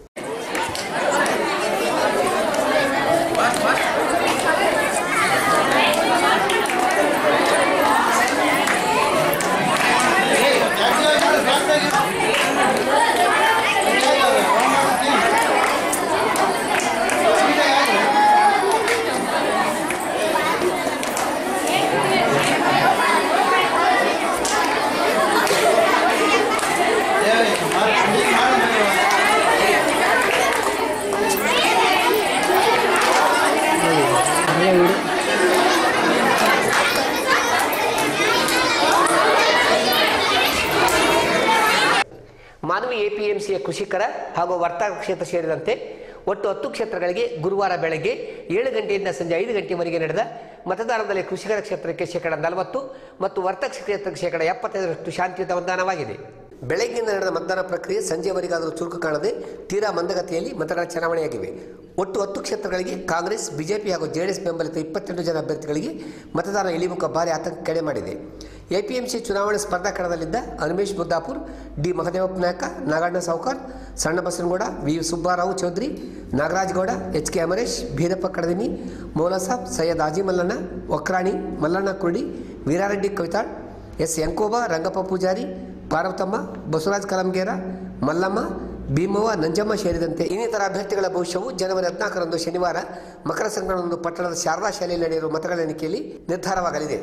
ಮಾನವಿ ಎಪಿಎಂಸಿಯ ಕೃಷಿಕರ ಹಾಗೂ ವರ್ತಕ ಕ್ಷೇತ್ರ ಸೇರಿದಂತೆ ಒಟ್ಟು ಹತ್ತು ಕ್ಷೇತ್ರಗಳಿಗೆ ಗುರುವಾರ ಬೆಳಗ್ಗೆ ಏಳು ಗಂಟೆಯಿಂದ ಸಂಜೆ ಐದು ಗಂಟೆವರೆಗೆ ನಡೆದ ಮತದಾನದಲ್ಲಿ ಕೃಷಿಕರ ಕ್ಷೇತ್ರಕ್ಕೆ ಶೇಕಡ ನಲವತ್ತು ಮತ್ತು ವರ್ತಕ ಕ್ಷೇತ್ರಕ್ಕೆ ಶೇಕಡ ಎಪ್ಪತ್ತೈದರಷ್ಟು ಶಾಂತಿಯುತ ಮತದಾನವಾಗಿದೆ ಬೆಳಗ್ಗಿಂದ ನಡೆದ ಮತದಾನ ಪ್ರಕ್ರಿಯೆ ಸಂಜೆವರೆಗಾದರೂ ಚುರುಕು ಕಾಣದೆ ತೀರಾ ಮಂದಗತಿಯಲ್ಲಿ ಮತಗಳ ಚಲಾವಣೆಯಾಗಿವೆ ಒಟ್ಟು ಹತ್ತು ಕ್ಷೇತ್ರಗಳಿಗೆ ಕಾಂಗ್ರೆಸ್ ಬಿಜೆಪಿ ಹಾಗೂ ಜೆಡಿಎಸ್ ಬೆಂಬಲಿತ ಇಪ್ಪತ್ತೆಂಟು ಜನ ಅಭ್ಯರ್ಥಿಗಳಿಗೆ ಮತದಾನ ಇಳಿಮುಖ ಭಾರಿ ಆತಂಕ ಕಡೆ ಮಾಡಿದೆ ಎಪಿಎಂಸಿ ಚುನಾವಣೆ ಸ್ಪರ್ಧಾ ಕಣದಲ್ಲಿದ್ದ ಅನಿಮೇಶ್ ಬುದ್ದಾಪುರ್ ಡಿ ಮಹದೇವಪ್ಪ ನಾಯಕ ನಾಗಣ್ಣ ಸಾವ್ಕಾರ್ ಸಣ್ಣ Basanagouda V Subbarao Chowdhary Nagaraj Gowda H K Amaresh Beerappa Kadadini Moulasab Syed Aji Mallanna Okrani Mallanna Kurudi Veerareddy Kavithal S Yankoba Rangappa Pujari Parvathamma Basavaraj Kalangera Mallamma Bheemavva Nanjamma ಸೇರಿದಂತೆ ಇನ್ನಿತರ ಅಭ್ಯರ್ಥಿಗಳ ಭವಿಷ್ಯವು ಜನವರಿ ಹದಿನಾಲ್ಕರಂದು ಶನಿವಾರ ಮಕರ ಸಂಕ್ರಮಣದಂದು ಪಟ್ಟಣದ ಶಾರದಾ ಶಾಲೆಯಲ್ಲಿ ನಡೆಯುವ ಮತಗಳ ಎಣಿಕೆಯಲ್ಲಿ ನಿರ್ಧಾರವಾಗಲಿದೆ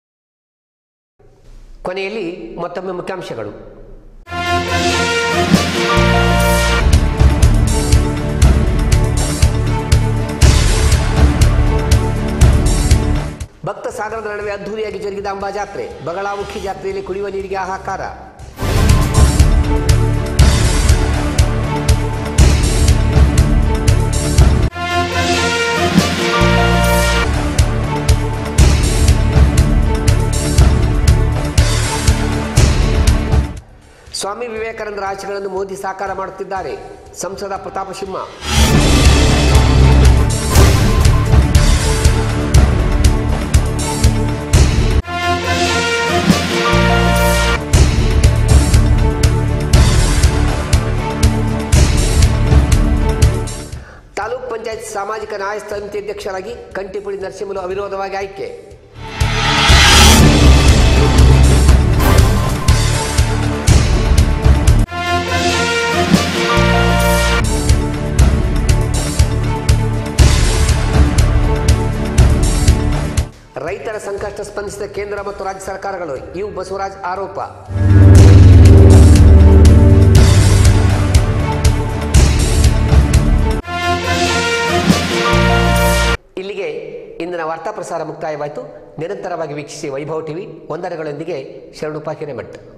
ಕೊನೆಯಲ್ಲಿ ಮತ್ತೊಮ್ಮೆ ಮುಖ್ಯಾಂಶಗಳು ಭಕ್ತ ಸಾಗರದ ನಡುವೆ ಅದ್ಧೂರಿಯಾಗಿ ಜರುಗಿದ ಅಂಬಾ ಜಾತ್ರೆ ಬಗಳಾಮುಖಿ ಜಾತ್ರೆಯಲ್ಲಿ ಕುಡಿಯುವ ನೀರಿಗೆ ಹಾಹಾಕಾರ ಸ್ವಾಮಿ ವಿವೇಕಾನಂದರ ಆಶೆಗಳನ್ನು ಮೋದಿ ಸಾಕಾರ ಮಾಡುತ್ತಿದ್ದಾರೆ ಸಂಸದ ಪ್ರತಾಪ ಸಿಂಹ ತಾಲೂಕ್ ಪಂಚಾಯತ್ ಸಾಮಾಜಿಕ ನ್ಯಾಯ ಸಮಿತಿ ಅಧ್ಯಕ್ಷರಾಗಿ ಕಂಟಿಪುಳಿ ನರಸಿಂಹಲು ಅವಿರೋಧವಾಗಿ ಆಯ್ಕೆ ರೈತರ ಸಂಕಷ್ಟ ಸ್ಪಂದಿಸಿದ ಕೇಂದ್ರ ಮತ್ತು ರಾಜ್ಯ ಸರ್ಕಾರಗಳು ಯು ಬಸವರಾಜ್ ಆರೋಪ ಇಲ್ಲಿಗೆ ಇಂದಿನ ವಾರ್ತಾ ಪ್ರಸಾರ ಮುಕ್ತಾಯವಾಯಿತು ನಿರಂತರವಾಗಿ ವೀಕ್ಷಿಸಿ ವೈಭವ್ ಟಿವಿ ವಂದನೆಗಳೊಂದಿಗೆ ಶರಣುಪ ಹಿರೇಮಠ್